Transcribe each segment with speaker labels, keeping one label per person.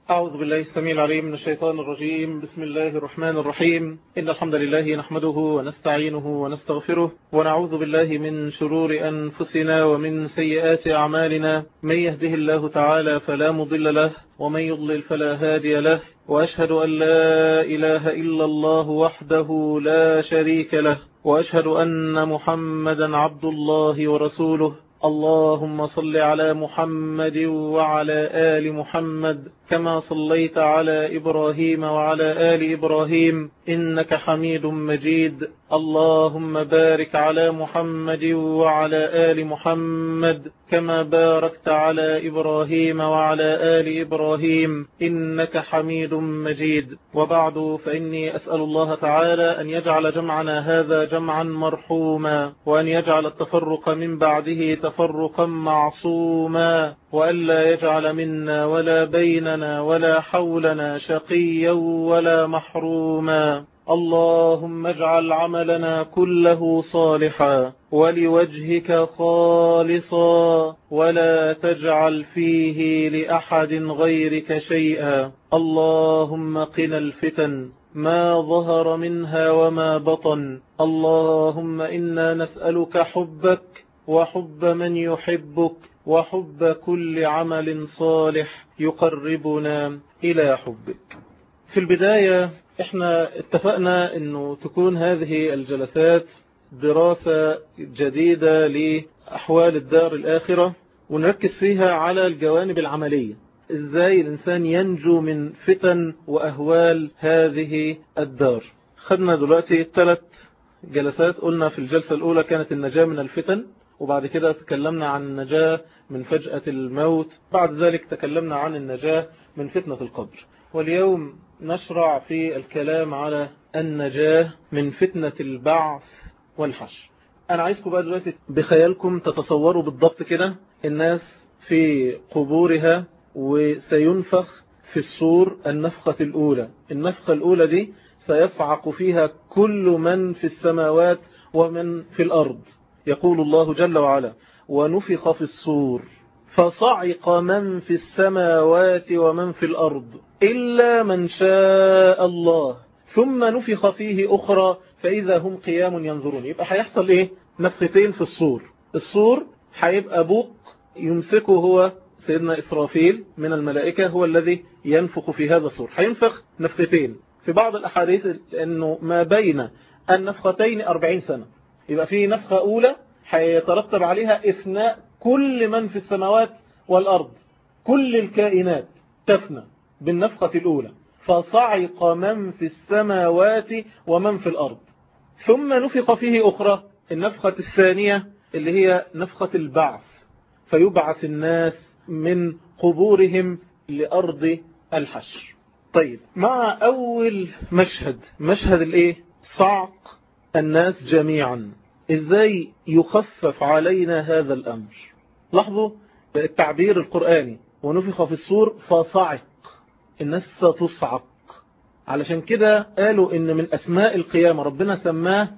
Speaker 1: أعوذ بالله السميع العليم من الشيطان الرجيم بسم الله الرحمن الرحيم إن الحمد لله نحمده ونستعينه ونستغفره ونعوذ بالله من شرور أنفسنا ومن سيئات أعمالنا من يهده الله تعالى فلا مضل له ومن يضلل فلا هادي له وأشهد أن لا إله إلا الله وحده لا شريك له وأشهد أن محمدا عبد الله ورسوله اللهم صل على محمد وعلى آل محمد كما صليت على إبراهيم وعلى آل إبراهيم إنك حميد مجيد اللهم بارك على محمد وعلى آل محمد كما باركت على إبراهيم وعلى آل إبراهيم إنك حميد مجيد وبعد فإني أسأل الله تعالى أن يجعل جمعنا هذا جمعا مرحوما وأن يجعل التفرق من بعده تفرقا معصوما وألا يجعل منا ولا بيننا ولا حولنا شقيا ولا محروما اللهم اجعل عملنا كله صالحا ولوجهك خالصا ولا تجعل فيه لأحد غيرك شيئا اللهم قنا الفتن ما ظهر منها وما بطن اللهم إنا نسألك حبك وحب من يحبك وحب كل عمل صالح يقربنا إلى حبك في البداية احنا اتفقنا انه تكون هذه الجلسات دراسة جديدة لأحوال الدار الآخرة ونركز فيها على الجوانب العملية ازاي الانسان ينجو من فتن واهوال هذه الدار خدنا دلوقتي ثلاث جلسات قلنا في الجلسة الاولى كانت النجاة من الفتن وبعد كده تكلمنا عن النجاة من فجأة الموت بعد ذلك تكلمنا عن النجاة من فتنة القبر واليوم نشرع في الكلام على النجاة من فتنة البعث والحشر أنا عايزكم بقى دلوقتي بخيالكم تتصوروا بالضبط كده الناس في قبورها وسينفخ في الصور النفخة الأولى النفخة الأولى دي سيصعق فيها كل من في السماوات ومن في الأرض يقول الله جل وعلا ونفخ في الصور فصعق من في السماوات ومن في الأرض إلا من شاء الله ثم نفخ فيه أخرى فإذا هم قيام ينظرون يبقى هيحصل إيه نفختين في الصور الصور هيبقى بوق يمسكه هو سيدنا إسرافيل من الملائكة هو الذي ينفخ في هذا الصور هينفخ نفختين في بعض الأحاديث أنه ما بين النفختين أربعين سنة يبقى في نفخة أولى هيترتب عليها إفناء كل من في السماوات والأرض كل الكائنات تفنى بالنفخة الأولى فصعق من في السماوات ومن في الأرض ثم نفخ فيه أخرى النفخة الثانية اللي هي نفخة البعث فيبعث الناس من قبورهم لأرض الحشر طيب مع أول مشهد مشهد الإيه صعق الناس جميعا إزاي يخفف علينا هذا الأمر لاحظوا التعبير القرآني ونفخ في الصور فصعق الناس ستصعق علشان كده قالوا إن من أسماء القيامة ربنا سماه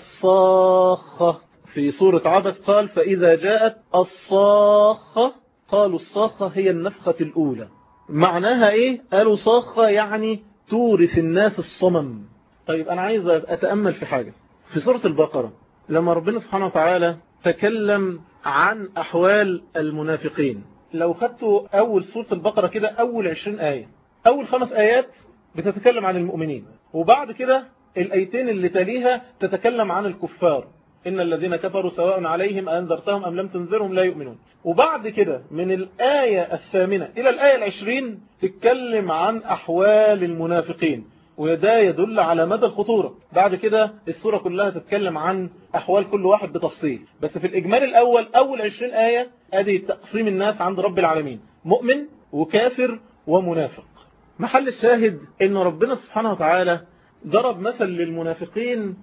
Speaker 1: الصاخة في سورة عبس قال فإذا جاءت الصاخة قالوا الصاخة هي النفخة الأولى معناها إيه؟ قالوا صاخة يعني تورث الناس الصمم طيب أنا عايز أتأمل في حاجة في سورة البقرة لما ربنا سبحانه وتعالى تكلم عن أحوال المنافقين لو خدتوا أول سورة البقرة كده أول عشرين آية أول خمس آيات بتتكلم عن المؤمنين وبعد كده الأيتين اللي تليها تتكلم عن الكفار إن الذين كفروا سواء عليهم أنذرتهم أم لم تنذرهم لا يؤمنون وبعد كده من الآية الثامنة إلى الآية العشرين تتكلم عن أحوال المنافقين وده يدل على مدى الخطورة بعد كده السورة كلها تتكلم عن أحوال كل واحد بتفصيل بس في الإجمال الأول أول عشرين آية أدي تقسيم الناس عند رب العالمين مؤمن وكافر ومنافق محل الشاهد أن ربنا سبحانه وتعالى ضرب مثل للمنافقين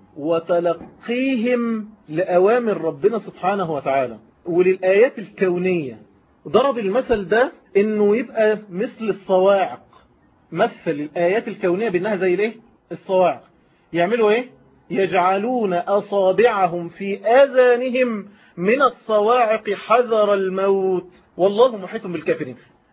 Speaker 1: وتلقيهم لأوامر ربنا سبحانه وتعالى وللآيات الكونية ضرب المثل ده انه يبقى مثل الصواعق مثل الآيات الكونية بأنها زي الايه الصواعق يعملوا ايه يجعلون أصابعهم في آذانهم من الصواعق حذر الموت والله محيط بالكافرين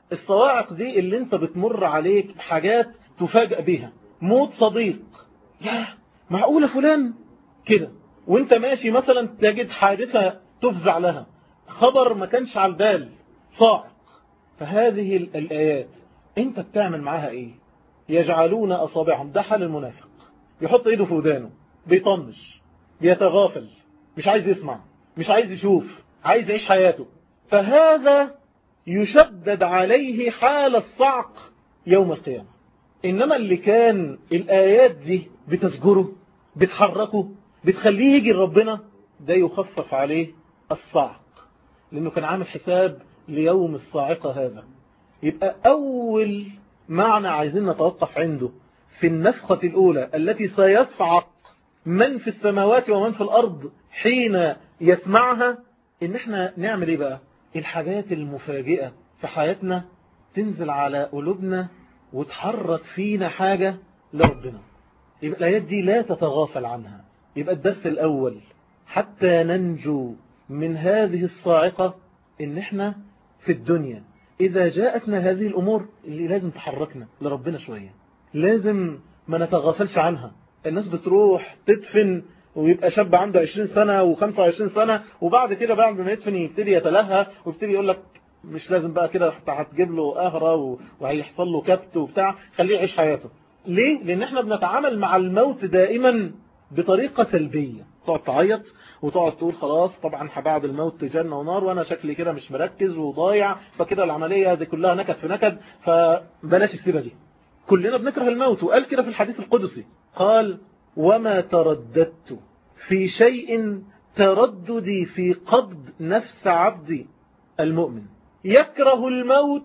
Speaker 1: الصواعق دي اللي انت بتمر عليك حاجات تفاجأ بيها موت صديق يا معقولة فلان كده وانت ماشي مثلا تجد حادثة تفزع لها خبر ما كانش على البال صاعق فهذه الآيات انت بتعمل معاها ايه يجعلون أصابعهم ده حال المنافق يحط ايده في ودانه بيطنش بيتغافل مش عايز يسمع مش عايز يشوف عايز يعيش حياته فهذا يشدد عليه حال الصعق يوم القيامة إنما اللي كان الآيات دي بتسجره بتحركه بتخليه يجي ربنا ده يخفف عليه الصعق لأنه كان عامل حساب ليوم الصاعقة هذا يبقى أول معنى عايزين نتوقف عنده في النفخة الأولى التي سيصعق من في السماوات ومن في الأرض حين يسمعها إن احنا نعمل إيه بقى الحاجات المفاجئة في حياتنا تنزل على قلوبنا وتحرك فينا حاجة لربنا يبقى الآيات دي لا تتغافل عنها يبقى الدرس الأول حتى ننجو من هذه الصاعقة إن احنا في الدنيا إذا جاءتنا هذه الأمور اللي لازم تحركنا لربنا شوية لازم ما نتغافلش عنها الناس بتروح تدفن ويبقى شاب عنده 20 سنة و25 سنة وبعد كده بعد ما يدفن يبتدي يتلهى ويبتدي يقول لك مش لازم بقى كده هتجيب له قهرة وهيحصل له كبت وبتاع خليه يعيش حياته ليه؟ لأن احنا بنتعامل مع الموت دائما بطريقة سلبية تقعد تعيط وتقعد تقول خلاص طبعا بعد الموت جنة ونار وانا شكلي كده مش مركز وضايع فكده العملية دي كلها نكد في نكد فبلاش السيرة دي كلنا بنكره الموت وقال كده في الحديث القدسي قال وما ترددت في شيء ترددي في قبض نفس عبدي المؤمن يكره الموت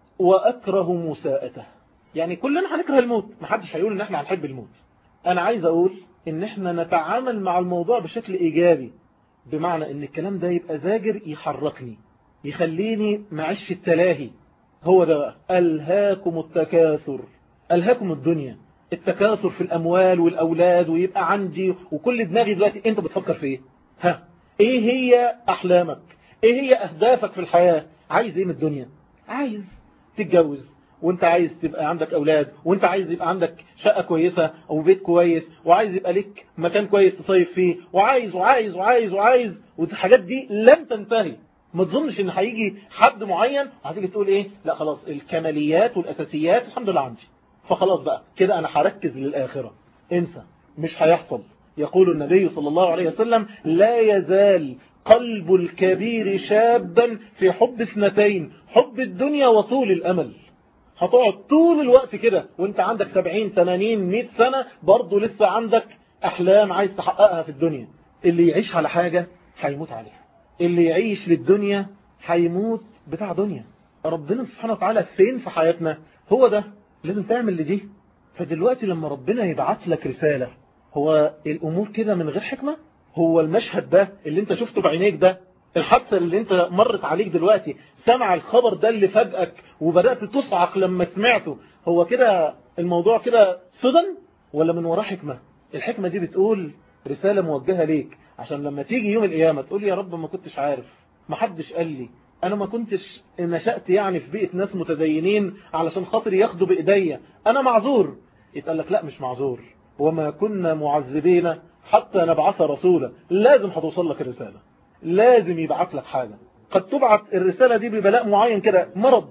Speaker 1: وأكره مساءته يعني كلنا هنكره الموت محدش هيقول ان احنا هنحب الموت انا عايز اقول ان احنا نتعامل مع الموضوع بشكل ايجابي بمعنى ان الكلام ده يبقى زاجر يحركني يخليني معش التلاهي هو ده بقى ألهاكم التكاثر ألهاكم الدنيا التكاثر في الأموال والأولاد ويبقى عندي وكل دماغي دلوقتي أنت بتفكر في إيه ها إيه هي أحلامك إيه هي أهدافك في الحياة عايز إيه من الدنيا عايز تتجوز وانت عايز تبقى عندك اولاد وانت عايز يبقى عندك شقة كويسة او بيت كويس وعايز يبقى لك مكان كويس تصيف فيه وعايز وعايز وعايز وعايز والحاجات دي لن تنتهي ما تظنش ان هيجي حد معين وهتيجي تقول ايه لا خلاص الكماليات والاساسيات الحمد لله عندي فخلاص بقى كده انا هركز للاخرة انسى مش هيحصل يقول النبي صلى الله عليه وسلم لا يزال قلب الكبير شابا في حب اثنتين حب الدنيا وطول الامل هتقعد طول الوقت كده وانت عندك 70 80 100 سنة برضه لسه عندك احلام عايز تحققها في الدنيا اللي يعيش على حاجة هيموت عليها اللي يعيش للدنيا هيموت بتاع دنيا ربنا سبحانه وتعالى فين في حياتنا هو ده لازم تعمل لدي فدلوقتي لما ربنا يبعت لك رسالة هو الامور كده من غير حكمة هو المشهد ده اللي انت شفته بعينيك ده الحادثة اللي انت مرت عليك دلوقتي سمع الخبر ده اللي فاجئك وبدأت تصعق لما سمعته هو كده الموضوع كده صدن ولا من وراه حكمة الحكمة دي بتقول رسالة موجهة ليك عشان لما تيجي يوم القيامة تقول يا رب ما كنتش عارف ما حدش قال لي انا ما كنتش نشأت يعني في بيئة ناس متدينين علشان خاطر ياخدوا بايديا انا معذور يتقال لك لا مش معذور وما كنا معذبين حتى نبعث رسولا لازم هتوصل لك الرسالة لازم يبعت لك حاجة قد تبعت الرسالة دي ببلاء معين كده مرض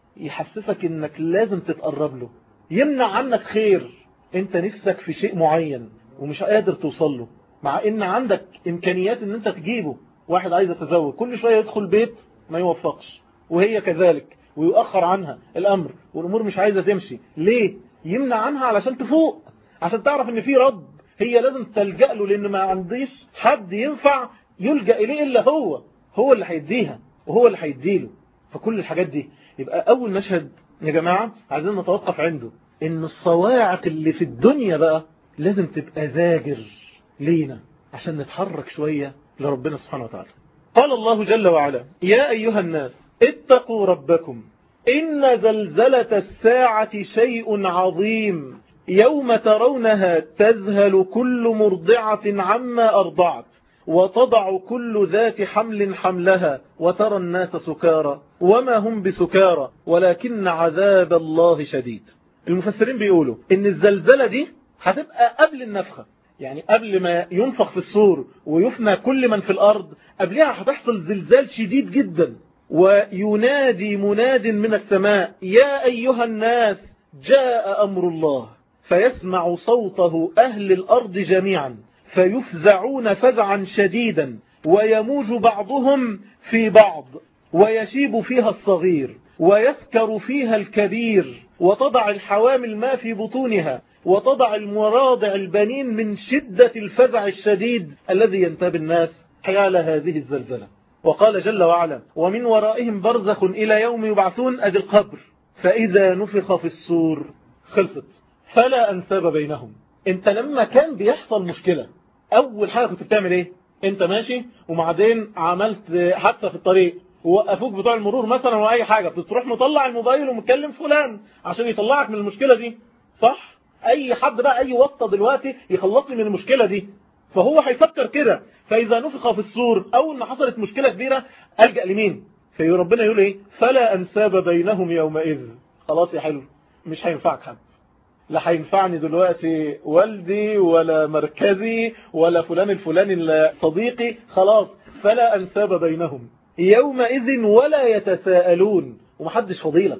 Speaker 1: يحسسك انك لازم تتقرب له يمنع عنك خير انت نفسك في شيء معين ومش قادر توصل له مع ان عندك امكانيات ان انت تجيبه واحد عايز يتزوج كل شوية يدخل بيت ما يوفقش وهي كذلك ويؤخر عنها الامر والامور مش عايزة تمشي ليه يمنع عنها علشان تفوق عشان تعرف ان في رب هي لازم تلجأ له لان ما عنديش حد ينفع يلجأ إليه إلا هو هو اللي هيديها وهو اللي هيديله فكل الحاجات دي يبقى أول مشهد يا جماعة عايزين نتوقف عنده إن الصواعق اللي في الدنيا بقى لازم تبقى زاجر لينا عشان نتحرك شوية لربنا سبحانه وتعالى قال الله جل وعلا يا أيها الناس اتقوا ربكم إن زلزلة الساعة شيء عظيم يوم ترونها تذهل كل مرضعة عما أرضعت وتضع كل ذات حمل حملها وترى الناس سكارى وما هم بسكارى ولكن عذاب الله شديد المفسرين بيقولوا ان الزلزلة دي هتبقى قبل النفخة يعني قبل ما ينفخ في الصور ويفنى كل من في الأرض قبلها هتحصل زلزال شديد جدا وينادي مناد من السماء يا أيها الناس جاء أمر الله فيسمع صوته أهل الأرض جميعا فيفزعون فزعا شديدا ويموج بعضهم في بعض ويشيب فيها الصغير ويسكر فيها الكبير وتضع الحوامل ما في بطونها وتضع المراضع البنين من شدة الفزع الشديد الذي ينتاب الناس حيال هذه الزلزلة وقال جل وعلا ومن ورائهم برزخ إلى يوم يبعثون أدي القبر فإذا نفخ في السور خلصت فلا أنساب بينهم انت لما كان بيحصل مشكلة أول حاجة كنت بتعمل ايه انت ماشي وبعدين عملت حادثة في الطريق ووقفوك بتوع المرور مثلا ولا اي حاجة بتروح مطلع الموبايل ومتكلم فلان عشان يطلعك من المشكلة دي صح اي حد بقى اي واسطة دلوقتي يخلصني من المشكلة دي فهو هيفكر كده فاذا نفخ في الصور اول ما حصلت مشكلة كبيرة الجأ لمين في ربنا يقول ايه فلا انساب بينهم يومئذ خلاص يا حلو مش هينفعك حد لا هينفعني دلوقتي والدي ولا مركزي ولا فلان الفلاني صديقي خلاص فلا انساب بينهم يومئذ ولا يتساءلون ومحدش فضيلك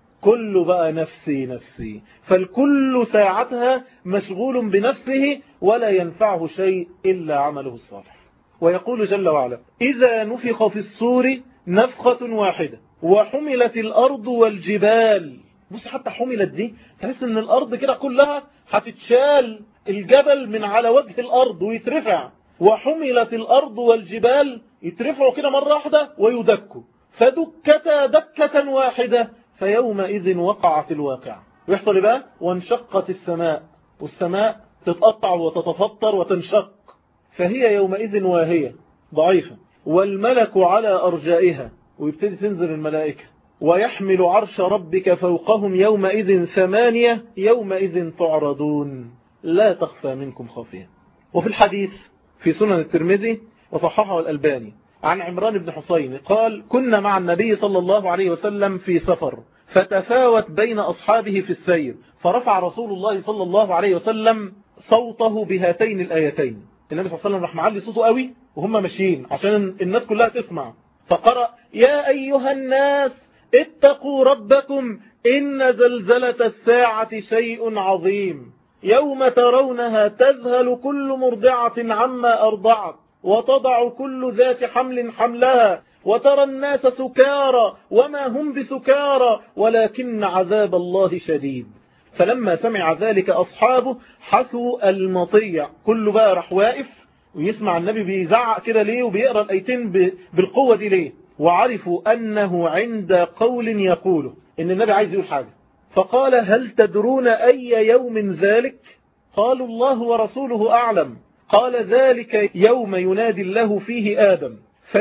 Speaker 1: كل بقى نفسي نفسي فالكل ساعتها مشغول بنفسه ولا ينفعه شيء إلا عمله الصالح ويقول جل وعلا إذا نفخ في الصور نفخة واحدة وحملت الأرض والجبال بص حتى حملت دي تحس ان الأرض كده كلها هتتشال الجبل من على وجه الأرض ويترفع وحملت الأرض والجبال يترفعوا كده مرة واحدة ويدكوا فدكتا دكة واحدة فيومئذ وقعت الواقع ويحصل بقى وانشقت السماء والسماء تتقطع وتتفطر وتنشق فهي يومئذ واهية ضعيفة والملك على أرجائها ويبتدي تنزل الملائكة ويحمل عرش ربك فوقهم يومئذ ثمانية يومئذ تعرضون لا تخفى منكم خافية وفي الحديث في سنن الترمذي وصححه الألباني عن عمران بن حسين قال كنا مع النبي صلى الله عليه وسلم في سفر فتفاوت بين أصحابه في السير فرفع رسول الله صلى الله عليه وسلم صوته بهاتين الآيتين النبي صلى الله عليه وسلم راح معلي صوته قوي وهم ماشيين عشان الناس كلها تسمع فقرأ يا أيها الناس اتقوا ربكم إن زلزلة الساعة شيء عظيم يوم ترونها تذهل كل مرضعة عما أرضعت وتضع كل ذات حمل حملها وترى الناس سكارى وما هم بسكارى ولكن عذاب الله شديد فلما سمع ذلك أصحابه حثوا المطيع كل بقى راح واقف ويسمع النبي بيزعق كده ليه وبيقرأ الأيتين بالقوة دي ليه وعرفوا أنه عند قول يقوله إن النبي عايز يقول حاجة فقال هل تدرون أي يوم ذلك قالوا الله ورسوله أعلم قال ذلك يوم ينادي الله فيه آدم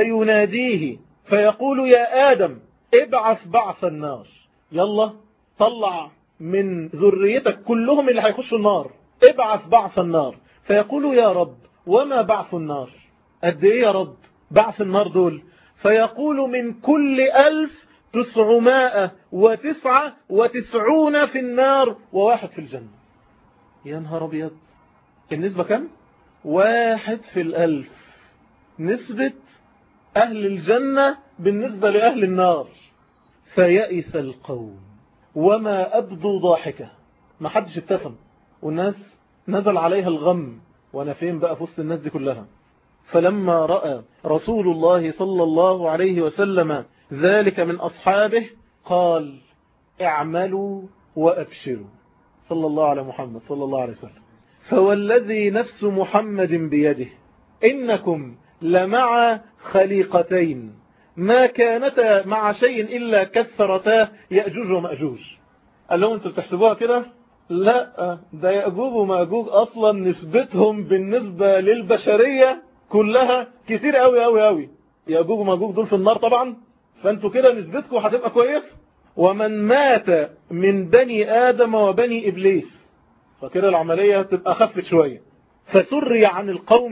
Speaker 1: فيناديه فيقول يا آدم ابعث بعث النار يلا طلع من ذريتك كلهم اللي هيخشوا النار ابعث بعث النار فيقول يا رب وما بعث النار قد ايه يا رب بعث النار دول فيقول من كل ألف تسعمائة وتسعة وتسعون في النار وواحد في الجنة يا نهار أبيض النسبة كم؟ واحد في الألف نسبة أهل الجنة بالنسبة لأهل النار فيأس القوم وما أبدوا ضاحكة ما حدش ابتسم والناس نزل عليها الغم وانا فين بقى في وسط الناس دي كلها فلما رأى رسول الله صلى الله عليه وسلم ذلك من أصحابه قال اعملوا وأبشروا صلى الله على محمد صلى الله عليه وسلم فوالذي نفس محمد بيده إنكم لمع خليقتين ما كانتا مع شيء إلا كثرتا يأجوج ومأجوج قال لهم انتوا بتحسبوها كده لا ده يأجوج ومأجوج أصلا نسبتهم بالنسبة للبشرية كلها كتير قوي قوي قوي يأجوج ومأجوج دول في النار طبعا فانتوا كده نسبتكم هتبقى كويس ومن مات من بني آدم وبني إبليس فكده العملية تبقى خفت شوية فسري عن القوم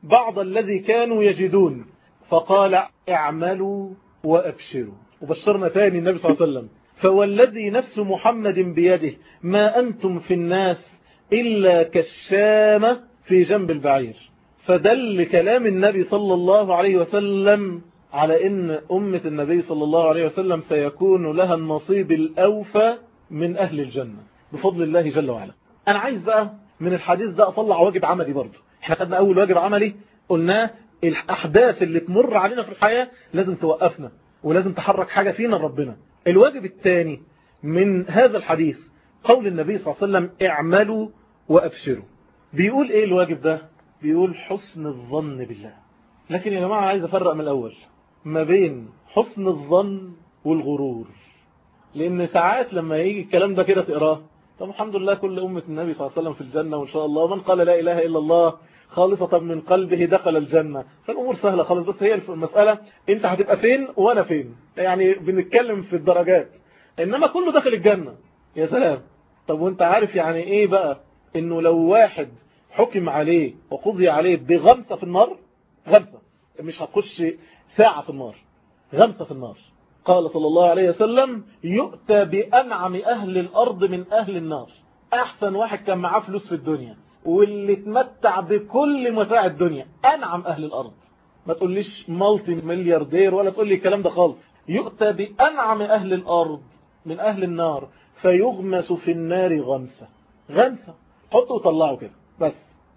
Speaker 1: بعض الذي كانوا يجدون فقال اعملوا وأبشروا وبشرنا تاني النبي صلى الله عليه وسلم فوالذي نفس محمد بيده ما أنتم في الناس إلا كالشامة في جنب البعير فدل كلام النبي صلى الله عليه وسلم على ان أمة النبي صلى الله عليه وسلم سيكون لها النصيب الأوفى من أهل الجنة بفضل الله جل وعلا أنا عايز بقى من الحديث ده أطلع واجب عملي برضه احنا خدنا أول واجب عملي قلناه الأحداث اللي تمر علينا في الحياة لازم توقفنا ولازم تحرك حاجة فينا لربنا الواجب الثاني من هذا الحديث قول النبي صلى الله عليه وسلم اعملوا وأبشروا بيقول ايه الواجب ده بيقول حسن الظن بالله لكن يا جماعة عايز أفرق من الأول ما بين حسن الظن والغرور لأن ساعات لما يجي الكلام ده كده تقراه طب الحمد لله كل أمة النبي صلى الله عليه وسلم في الجنة وإن شاء الله ومن قال لا إله إلا الله خالصة من قلبه دخل الجنة فالأمور سهلة خالص بس هي المسألة أنت هتبقى فين وأنا فين يعني بنتكلم في الدرجات إنما كله داخل الجنة يا سلام طب وانت عارف يعني ايه بقى انه لو واحد حكم عليه وقضي عليه بغمسة في النار غمسة مش هتخش ساعة في النار غمسة في النار قال صلى الله عليه وسلم يؤتى بأنعم أهل الأرض من أهل النار أحسن واحد كان معاه فلوس في الدنيا واللي تمتع بكل متاع الدنيا أنعم أهل الأرض ما تقوليش مالتي ملياردير ولا تقول لي الكلام ده خالص يؤتى بأنعم أهل الأرض من أهل النار فيغمس في النار غمسة غمسة حطه وطلعه كده بس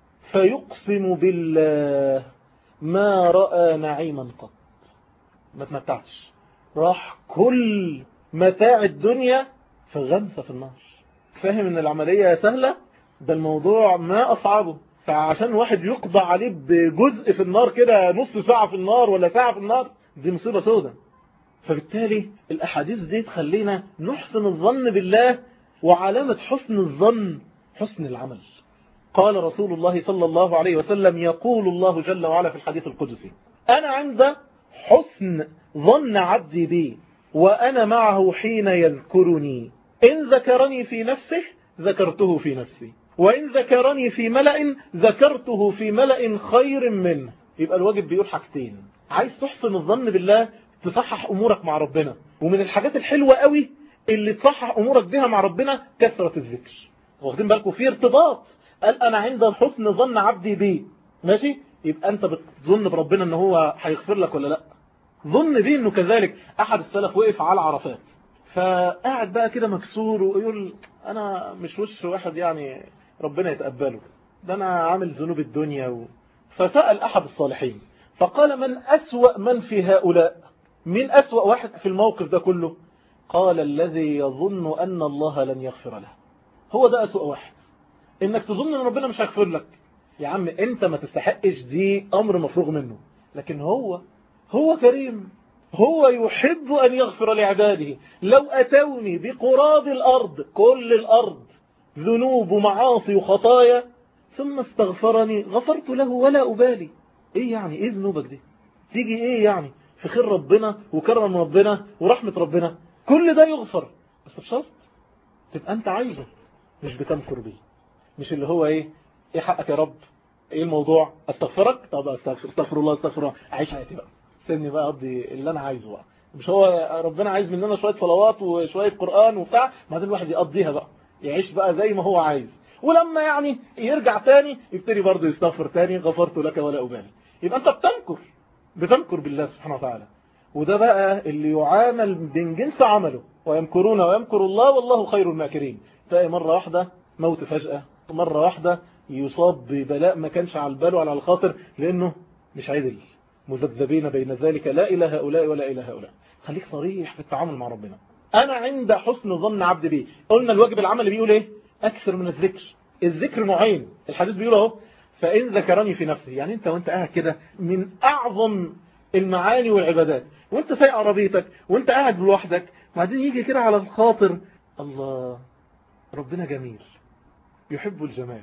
Speaker 1: فيقسم بالله ما رأى نعيما قط ما تمتعتش راح كل متاع الدنيا في غمسة في النار فاهم ان العملية سهلة ده الموضوع ما أصعبه فعشان واحد يقضى عليه بجزء في النار كده نص ساعة في النار ولا ساعة في النار دي مصيبة سودة فبالتالي الأحاديث دي تخلينا نحسن الظن بالله وعلامة حسن الظن حسن العمل قال رسول الله صلى الله عليه وسلم يقول الله جل وعلا في الحديث القدسي أنا عند حسن ظن عبدي بي وأنا معه حين يذكرني إن ذكرني في نفسه ذكرته في نفسي وإن ذكرني في ملأ ذكرته في ملأ خير منه يبقى الواجب بيقول حاجتين عايز تحسن الظن بالله تصحح أمورك مع ربنا ومن الحاجات الحلوة قوي اللي تصحح أمورك بها مع ربنا كثرة الذكر واخدين بالكم في ارتباط قال أنا عند حسن ظن عبدي بي ماشي يبقى أنت بتظن بربنا أنه هو هيغفر لك ولا لا ظن بيه أنه كذلك أحد السلف وقف على عرفات فقاعد بقى كده مكسور ويقول أنا مش وش واحد يعني ربنا يتقبله ده أنا عامل ذنوب الدنيا و... فسأل أحد الصالحين فقال من أسوأ من في هؤلاء من أسوأ واحد في الموقف ده كله قال الذي يظن أن الله لن يغفر له هو ده أسوأ واحد إنك تظن أن ربنا مش هيغفر لك يا عم أنت ما تستحقش دي أمر مفروغ منه لكن هو هو كريم هو يحب أن يغفر لعباده لو أتوني بقراب الأرض كل الأرض ذنوب ومعاصي وخطايا ثم استغفرني غفرت له ولا أبالي إيه يعني إيه ذنوبك دي تيجي إيه يعني في خير ربنا وكرم ربنا ورحمة ربنا كل ده يغفر بس بشرط تبقى أنت عايزه مش بتمكر بيه مش اللي هو إيه إيه حقك يا رب إيه الموضوع استغفرك طب استغفر, استغفر الله استغفر الله عيش حياتي بقى سني بقى أقضي اللي أنا عايزه بقى مش هو ربنا عايز مننا شوية صلوات وشوية قرآن وبتاع بعدين الواحد يقضيها بقى يعيش بقى زي ما هو عايز ولما يعني يرجع تاني يبتدي برضه يستغفر تاني غفرت لك ولا أبالي يبقى أنت بتنكر بتنكر بالله سبحانه وتعالى وده بقى اللي يعامل من جنس عمله ويمكرون ويمكر الله والله خير الماكرين تلاقي مرة واحدة موت فجأة مرة واحدة يصاب ببلاء ما كانش على البال ولا على الخاطر لأنه مش عدل مذبذبين بين ذلك لا إله هؤلاء ولا إله هؤلاء خليك صريح في التعامل مع ربنا أنا عند حسن ظن عبد بي قلنا الواجب العمل بيقول إيه أكثر من الذكر الذكر نوعين الحديث بيقول اهو فإن ذكرني في نفسه يعني أنت وأنت قاعد كده من أعظم المعاني والعبادات وأنت سايق عربيتك وأنت قاعد لوحدك بعدين يجي كده على الخاطر الله ربنا جميل يحب الجمال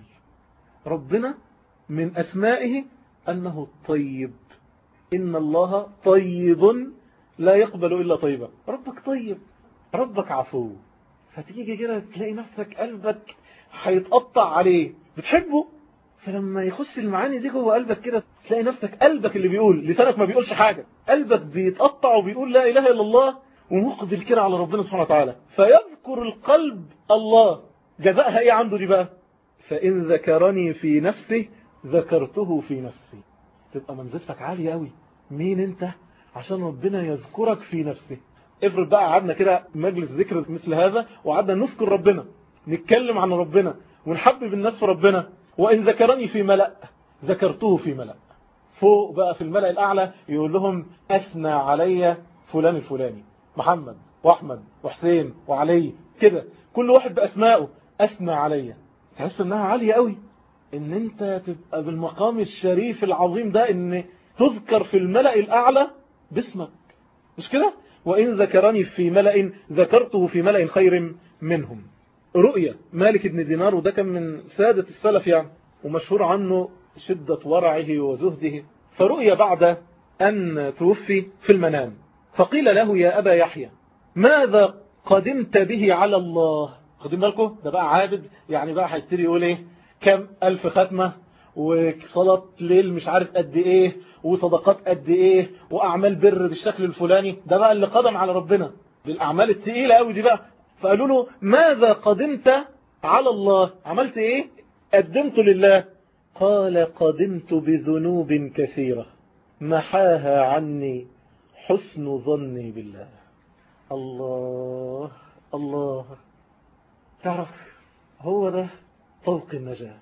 Speaker 1: ربنا من أسمائه أنه الطيب إن الله طيب لا يقبل إلا طيبا ربك طيب ربك عفو فتيجي كده تلاقي نفسك قلبك هيتقطع عليه بتحبه فلما يخش المعاني دي جوه قلبك كده تلاقي نفسك قلبك اللي بيقول لسانك ما بيقولش حاجة قلبك بيتقطع وبيقول لا إله إلا الله ومقبل كده على ربنا سبحانه وتعالى فيذكر القلب الله جزاءها ايه عنده دي بقى فإن ذكرني في نفسه ذكرته في نفسي تبقى منزلتك عالية قوي مين انت عشان ربنا يذكرك في نفسه افرض بقى قعدنا كده مجلس ذكر مثل هذا وقعدنا نذكر ربنا نتكلم عن ربنا ونحبب الناس في ربنا وإن ذكرني في ملأ ذكرته في ملأ فوق بقى في الملأ الأعلى يقول لهم أثنى علي فلان الفلاني محمد وأحمد وحسين وعلي كده كل واحد بأسمائه أثنى علي تحس انها عالية قوي ان انت تبقى بالمقام الشريف العظيم ده ان تذكر في الملأ الأعلى باسمك مش كده وإن ذكرني في ملأ ذكرته في ملأ خير منهم رؤية مالك بن دينار وده كان من سادة السلف يعني ومشهور عنه شدة ورعه وزهده فرؤية بعد أن توفي في المنام فقيل له يا أبا يحيى ماذا قدمت به على الله خدين بالكم ده بقى عابد يعني بقى هيبتدي يقول ايه كم ألف ختمة وصلاة ليل مش عارف قد ايه وصدقات قد ايه واعمال بر بالشكل الفلاني ده بقى اللي قدم على ربنا بالاعمال التقيلة قوي دي بقى فقالوا له ماذا قدمت على الله عملت ايه قدمت لله قال قدمت بذنوب كثيرة محاها عني حسن ظني بالله الله الله تعرف هو ده طوق النجاة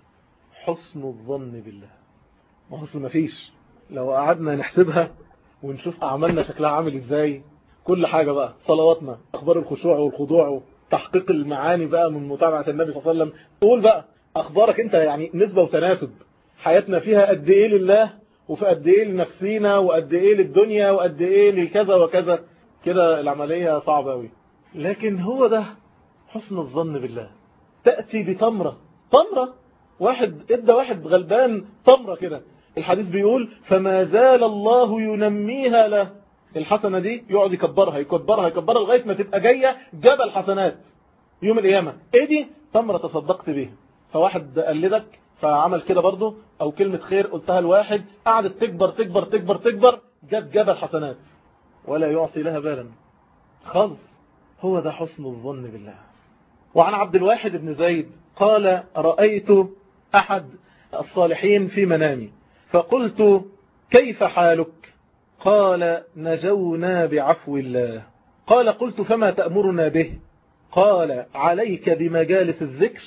Speaker 1: حسن الظن بالله ما حسن ما فيش لو قعدنا نحسبها ونشوف أعمالنا شكلها عامل إزاي كل حاجة بقى صلواتنا أخبار الخشوع والخضوع تحقيق المعاني بقى من متابعة النبي صلى الله عليه وسلم قول بقى أخبارك أنت يعني نسبة وتناسب حياتنا فيها قد إيه لله وفي قد إيه لنفسينا وقد إيه للدنيا وقد إيه لكذا وكذا كده العملية صعبة أوي لكن هو ده حسن الظن بالله تأتي بتمرة تمرة واحد ادى واحد غلبان تمرة كده الحديث بيقول فما زال الله ينميها له الحسنة دي يقعد يكبرها يكبرها يكبرها لغاية ما تبقى جاية جبل حسنات يوم القيامة ايه دي تمرة تصدقت بيها فواحد قلدك فعمل كده برضه او كلمة خير قلتها لواحد قعدت تكبر تكبر تكبر تكبر جت جبل حسنات ولا يعطي لها بالا خالص هو ده حسن الظن بالله وعن عبد الواحد بن زيد قال رأيت أحد الصالحين في منامي فقلت كيف حالك قال نجونا بعفو الله قال قلت فما تأمرنا به قال عليك بمجالس الذكر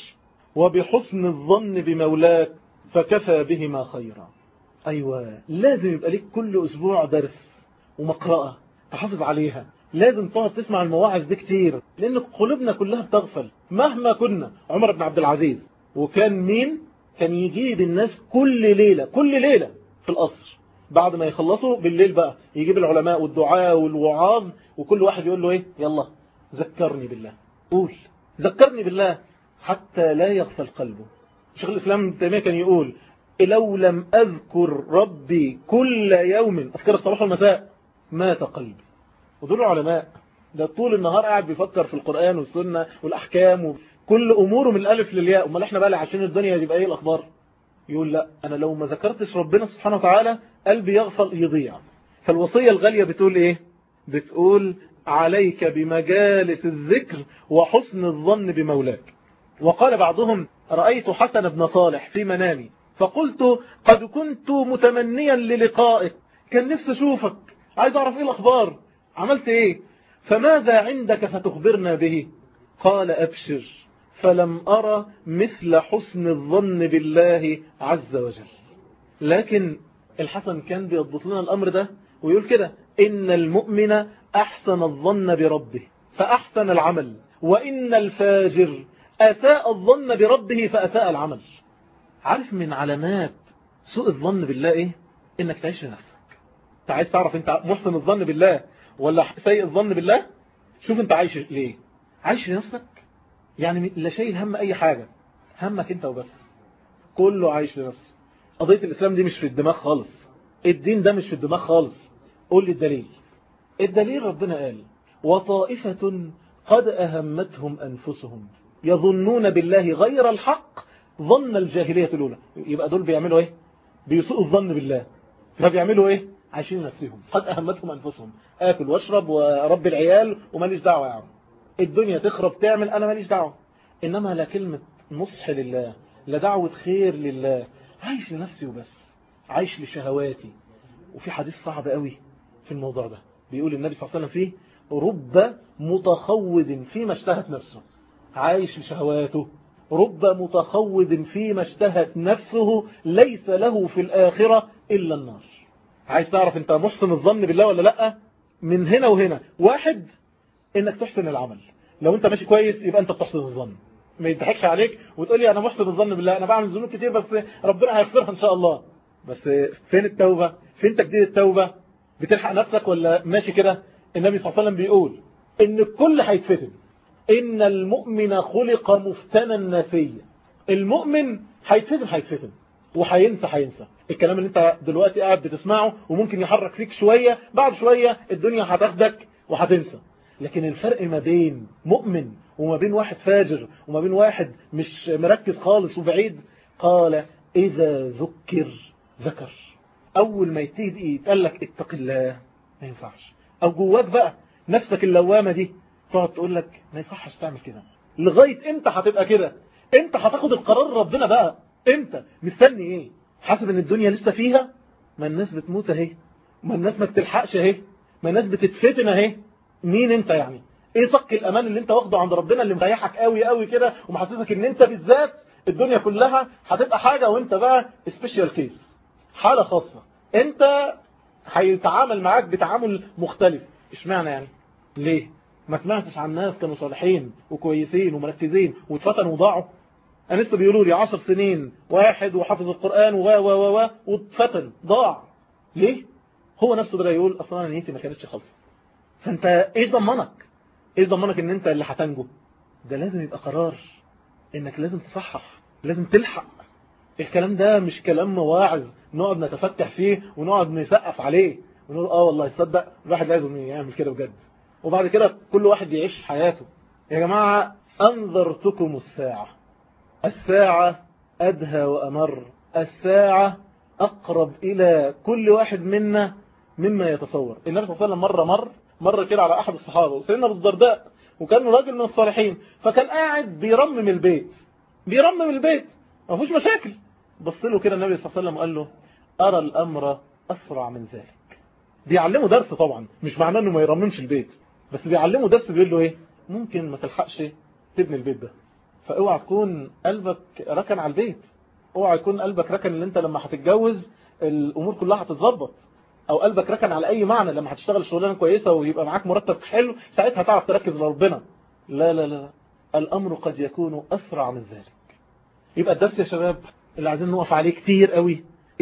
Speaker 1: وبحسن الظن بمولاك فكفى بهما خيرا أيوة لازم يبقى لك كل أسبوع درس ومقرأة تحافظ عليها لازم تقعد تسمع المواعظ دي كتير لأن قلوبنا كلها بتغفل مهما كنا عمر بن عبد العزيز وكان مين كان يجيب الناس كل ليلة كل ليلة في القصر بعد ما يخلصوا بالليل بقى يجيب العلماء والدعاء والوعاظ وكل واحد يقول له ايه يلا ذكرني بالله قول ذكرني بالله حتى لا يغفل قلبه شيخ الإسلام ابن تيمية كان يقول لو لم أذكر ربي كل يوم أذكر الصباح والمساء مات قلبي ودول العلماء ده طول النهار قاعد بيفكر في القرآن والسنة والأحكام وكل أموره من الألف للياء أمال احنا بقى اللي عشان الدنيا يبقى ايه الأخبار يقول لا أنا لو ما ذكرتش ربنا سبحانه وتعالى قلبي يغفل يضيع فالوصية الغالية بتقول ايه بتقول عليك بمجالس الذكر وحسن الظن بمولاك وقال بعضهم رأيت حسن بن صالح في منامي فقلت قد كنت متمنيا للقائك كان نفسي اشوفك عايز اعرف ايه الاخبار عملت ايه فماذا عندك فتخبرنا به قال ابشر فلم ارى مثل حسن الظن بالله عز وجل لكن الحسن كان بيضبط لنا الامر ده ويقول كده ان المؤمن احسن الظن بربه فاحسن العمل وان الفاجر أساء الظن بربه فأساء العمل عارف من علامات سوء الظن بالله إيه إنك تعيش لنفسك انت عايز تعرف انت محسن الظن بالله ولا سيء الظن بالله شوف انت عايش ليه عايش لنفسك يعني لا شايل هم أي حاجة همك انت وبس كله عايش لنفسه قضية الإسلام دي مش في الدماغ خالص الدين ده مش في الدماغ خالص قول لي الدليل الدليل ربنا قال وطائفة قد أهمتهم أنفسهم يظنون بالله غير الحق ظن الجاهلية الأولى يبقى دول بيعملوا ايه بيسوء الظن بالله فبيعملوا ايه عايشين نفسهم قد اهمتهم انفسهم اكل واشرب ورب العيال وماليش دعوه يا عم الدنيا تخرب تعمل انا ماليش دعوه انما لا كلمه نصح لله لا دعوه خير لله عايش لنفسي وبس عايش لشهواتي وفي حديث صعب قوي في الموضوع ده بيقول النبي صلى الله عليه وسلم فيه رب متخوض فيما اشتهت نفسه عايش لشهواته رب متخوض فيما اشتهت نفسه ليس له في الآخرة إلا النار عايز تعرف انت محسن الظن بالله ولا لا من هنا وهنا واحد انك تحسن العمل لو انت ماشي كويس يبقى انت بتحسن الظن ما يضحكش عليك وتقول لي انا محسن الظن بالله انا بعمل ذنوب كتير بس ربنا هيغفرها ان شاء الله بس فين التوبة فين تجديد التوبة بتلحق نفسك ولا ماشي كده النبي صلى الله عليه وسلم بيقول ان الكل هيتفتن ان المؤمن خلق مفتنا ناسيا المؤمن هيتفتن هيتفتن وهينسى هينسى الكلام اللي انت دلوقتي قاعد بتسمعه وممكن يحرك فيك شوية بعد شوية الدنيا هتاخدك وهتنسى لكن الفرق ما بين مؤمن وما بين واحد فاجر وما بين واحد مش مركز خالص وبعيد قال إذا ذكر ذكر أول ما يتيجي يتقال لك اتق الله ما ينفعش أو جواك بقى نفسك اللوامة دي تقعد تقول لك ما يصحش تعمل كده لغاية امتى هتبقى كده انت هتاخد القرار ربنا بقى انت مستني ايه حاسب ان الدنيا لسه فيها ما الناس بتموت اهي ما الناس ما بتلحقش اهي ما الناس بتتفتن اهي مين انت يعني ايه صك الامان اللي انت واخده عند ربنا اللي مريحك قوي قوي كده ومحسسك ان انت بالذات الدنيا كلها هتبقى حاجة وانت بقى سبيشال كيس حالة خاصة انت هيتعامل معاك بتعامل مختلف اشمعنى يعني ليه ما سمعتش عن ناس كانوا صالحين وكويسين ومركزين واتفتنوا وضاعوا انا لسه بيقولوا لي 10 سنين واحد وحافظ القرآن و و و و واتفتن ضاع ليه هو نفسه بدا يقول اصلا انا نيتي ما كانتش خالصه فانت ايش ضمنك ايش ضمنك ان انت اللي هتنجو ده لازم يبقى قرار انك لازم تصحح لازم تلحق الكلام ده مش كلام واعظ نقعد نتفتح فيه ونقعد نسقف عليه ونقول اه والله يصدق الواحد لازم يعمل كده بجد وبعد كده كل واحد يعيش حياته يا جماعة أنذرتكم الساعة الساعة أدهى وأمر الساعة أقرب إلى كل واحد منا مما يتصور النبي صلى الله عليه وسلم مرة مر مر كده على أحد الصحابة وسيدنا أبو الدرداء وكان راجل من الصالحين فكان قاعد بيرمم البيت بيرمم البيت ما فيهوش مشاكل بص له كده النبي صلى الله عليه وسلم قال له أرى الأمر أسرع من ذلك بيعلمه درس طبعا مش معناه انه ما يرممش البيت بس بيعلمه درس بيقول له ايه ممكن ما تلحقش تبني البيت ده فاوعى تكون قلبك ركن على البيت اوعى يكون قلبك ركن ان انت لما هتتجوز الامور كلها هتتظبط او قلبك ركن على اي معنى لما هتشتغل شغلانه كويسه ويبقى معاك مرتب حلو ساعتها هتعرف تركز لربنا لا لا لا الامر قد يكون اسرع من ذلك يبقى الدرس يا شباب اللي عايزين نقف عليه كتير قوي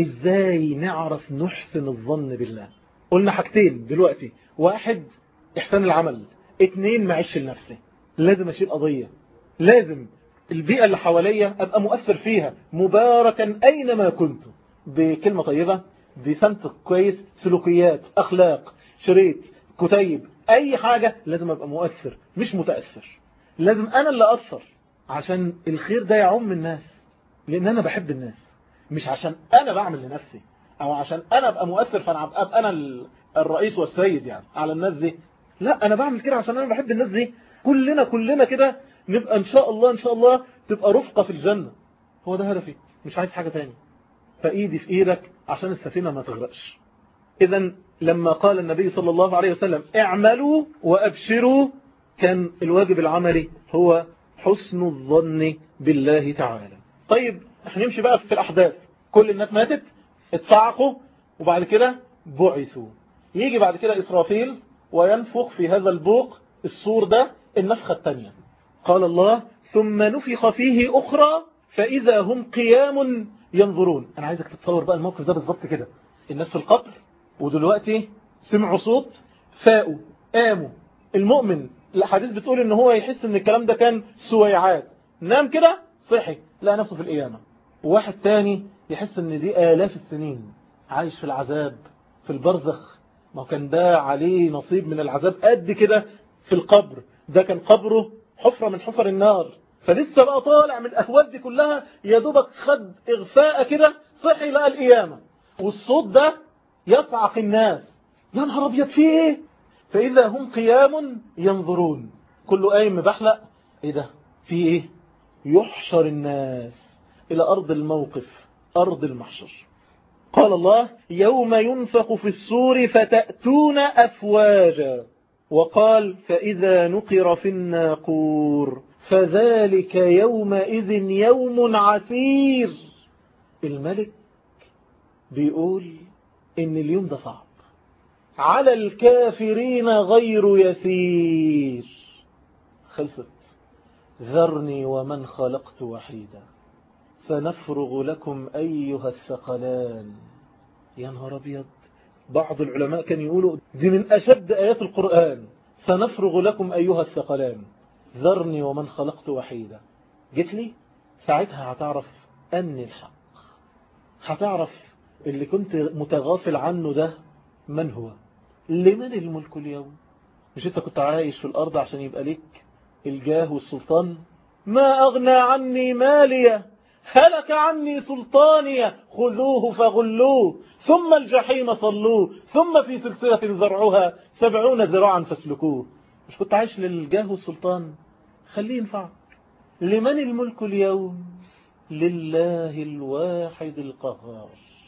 Speaker 1: ازاي نعرف نحسن الظن بالله قلنا حاجتين دلوقتي واحد احسان العمل اتنين معيش لنفسي لازم اشيل قضية لازم البيئة اللي حواليا ابقى مؤثر فيها مباركا اينما كنت بكلمة طيبة بسمت كويس سلوكيات اخلاق شريط كتيب اي حاجة لازم ابقى مؤثر مش متأثر لازم انا اللي اثر عشان الخير ده يعم الناس لان انا بحب الناس مش عشان انا بعمل لنفسي او عشان انا ابقى مؤثر فانا ابقى انا الرئيس والسيد يعني على الناس دي لا انا بعمل كده عشان انا بحب الناس دي كلنا كلنا كده نبقى ان شاء الله ان شاء الله تبقى رفقة في الجنة هو ده هدفي مش عايز حاجة تاني فايدي في ايدك عشان السفينة ما تغرقش اذا لما قال النبي صلى الله عليه وسلم اعملوا وابشروا كان الواجب العملي هو حسن الظن بالله تعالى طيب احنا نمشي بقى في الاحداث كل الناس ماتت اتصعقوا وبعد كده بعثوا يجي بعد كده إسرافيل وينفخ في هذا البوق الصور ده النفخة الثانية قال الله ثم نفخ فيه أخرى فإذا هم قيام ينظرون أنا عايزك تتصور بقى الموقف ده بالظبط كده الناس في القبر ودلوقتي سمعوا صوت فاقوا قاموا المؤمن الأحاديث بتقول إن هو يحس إن الكلام ده كان سويعات نام كده صحي لقى نفسه في القيامة وواحد تاني يحس إن دي آلاف السنين عايش في العذاب في البرزخ ما كان ده عليه نصيب من العذاب قد كده في القبر ده كان قبره حفرة من حفر النار فلسه بقى طالع من الأهوال دي كلها يا دوبك خد إغفاء كده صحي لقى القيامة والصوت ده يصعق الناس يا نهار ابيض في ايه فإذا هم قيام ينظرون كله قايم بحلق ايه ده في ايه يحشر الناس إلى أرض الموقف أرض المحشر قال الله يوم ينفق في السور فتأتون أفواجا وقال فإذا نقر في الناقور فذلك يومئذ يوم عسير الملك بيقول إن اليوم ده صعب على الكافرين غير يسير خلصت ذرني ومن خلقت وحيدا سنفرغ لكم أيها الثقلان يا نهار أبيض بعض العلماء كان يقولوا دي من أشد آيات القرآن سنفرغ لكم أيها الثقلان ذرني ومن خلقت وحيدا جيت لي ساعتها هتعرف أني الحق هتعرف اللي كنت متغافل عنه ده من هو لمن الملك اليوم مش انت كنت عايش في الأرض عشان يبقى ليك الجاه والسلطان ما أغنى عني مالية هلك عني سلطانية خذوه فغلوه ثم الجحيم صلوه ثم في سلسلة ذرعها سبعون ذراعا فاسلكوه مش كنت عايش للجاه والسلطان خليه ينفعك لمن الملك اليوم لله الواحد القهار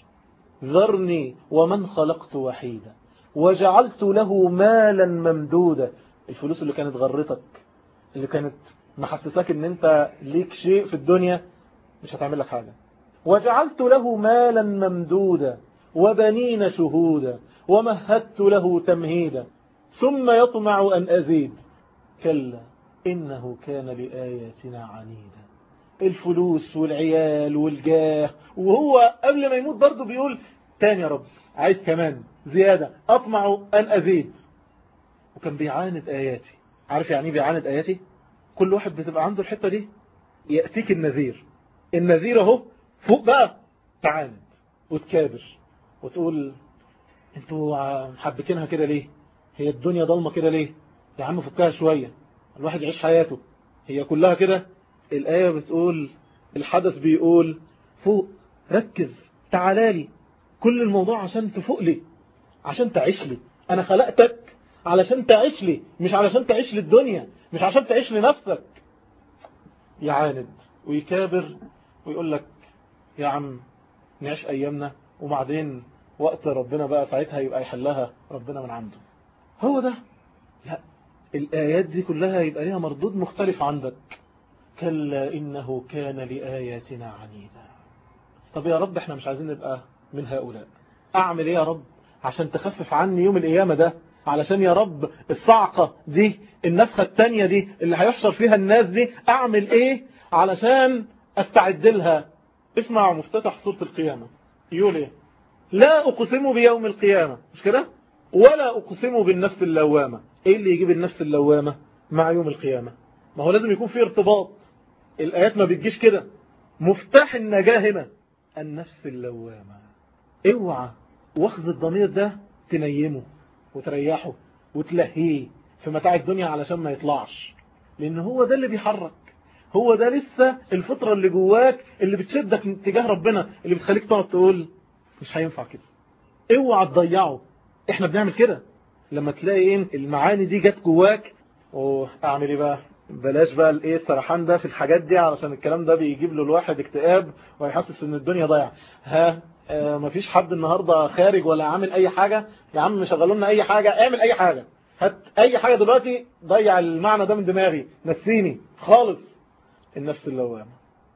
Speaker 1: ذرني ومن خلقت وحيدا وجعلت له مالا ممدودا الفلوس اللي كانت غرتك اللي كانت محسساك ان انت ليك شيء في الدنيا مش هتعمل لك حاجة وجعلت له مالا ممدودا وبنين شهودا ومهدت له تمهيدا ثم يطمع أن أزيد كلا إنه كان لآياتنا عنيدا الفلوس والعيال والجاه وهو قبل ما يموت برضه بيقول تاني يا رب عايز كمان زيادة أطمع أن أزيد وكان بيعاند آياتي عارف يعني بيعاند آياتي كل واحد بتبقى عنده الحتة دي يأتيك النذير النذير اهو فوق بقى تعاند وتكابر وتقول انتوا محبكينها كده ليه هي الدنيا ضلمة كده ليه يا عم فكها شوية الواحد يعيش حياته هي كلها كده الآية بتقول الحدث بيقول فوق ركز تعالالي كل الموضوع عشان تفوق لي عشان تعيش لي أنا خلقتك علشان تعيش لي مش علشان تعيش للدنيا مش عشان تعيش لنفسك يعاند ويكابر ويقول لك يا عم نعيش أيامنا وبعدين وقت ربنا بقى ساعتها يبقى يحلها ربنا من عنده هو ده لا الآيات دي كلها يبقى ليها مردود مختلف عندك كلا إنه كان لآياتنا عنيدا طب يا رب احنا مش عايزين نبقى من هؤلاء أعمل ايه يا رب عشان تخفف عني يوم القيامة ده علشان يا رب الصعقة دي النفخة التانية دي اللي هيحشر فيها الناس دي أعمل ايه علشان استعد لها اسمع مفتتح سورة القيامة يقول ايه لا أقسم بيوم القيامة مش كده ولا أقسم بالنفس اللوامة ايه اللي يجيب النفس اللوامة مع يوم القيامة ما هو لازم يكون في ارتباط الآيات ما بتجيش كده مفتاح النجاة هنا النفس اللوامة اوعى واخذ الضمير ده تنيمه وتريحه وتلهيه في متاع الدنيا علشان ما يطلعش لان هو ده اللي بيحرك هو ده لسه الفطرة اللي جواك اللي بتشدك تجاه ربنا اللي بتخليك تقعد تقول مش هينفع كده اوعى تضيعه احنا بنعمل كده لما تلاقي ايه المعاني دي جت جواك واعمل ايه بقى بلاش بقى الايه السرحان ده في الحاجات دي علشان الكلام ده بيجيب له الواحد اكتئاب ويحسس ان الدنيا ضايعه ها آه مفيش حد النهاردة خارج ولا عامل اي حاجة يا عم شغلوا لنا اي حاجة اعمل اي حاجة هات اي حاجة دلوقتي ضيع المعنى ده من دماغي نسيني خالص النفس اللوامة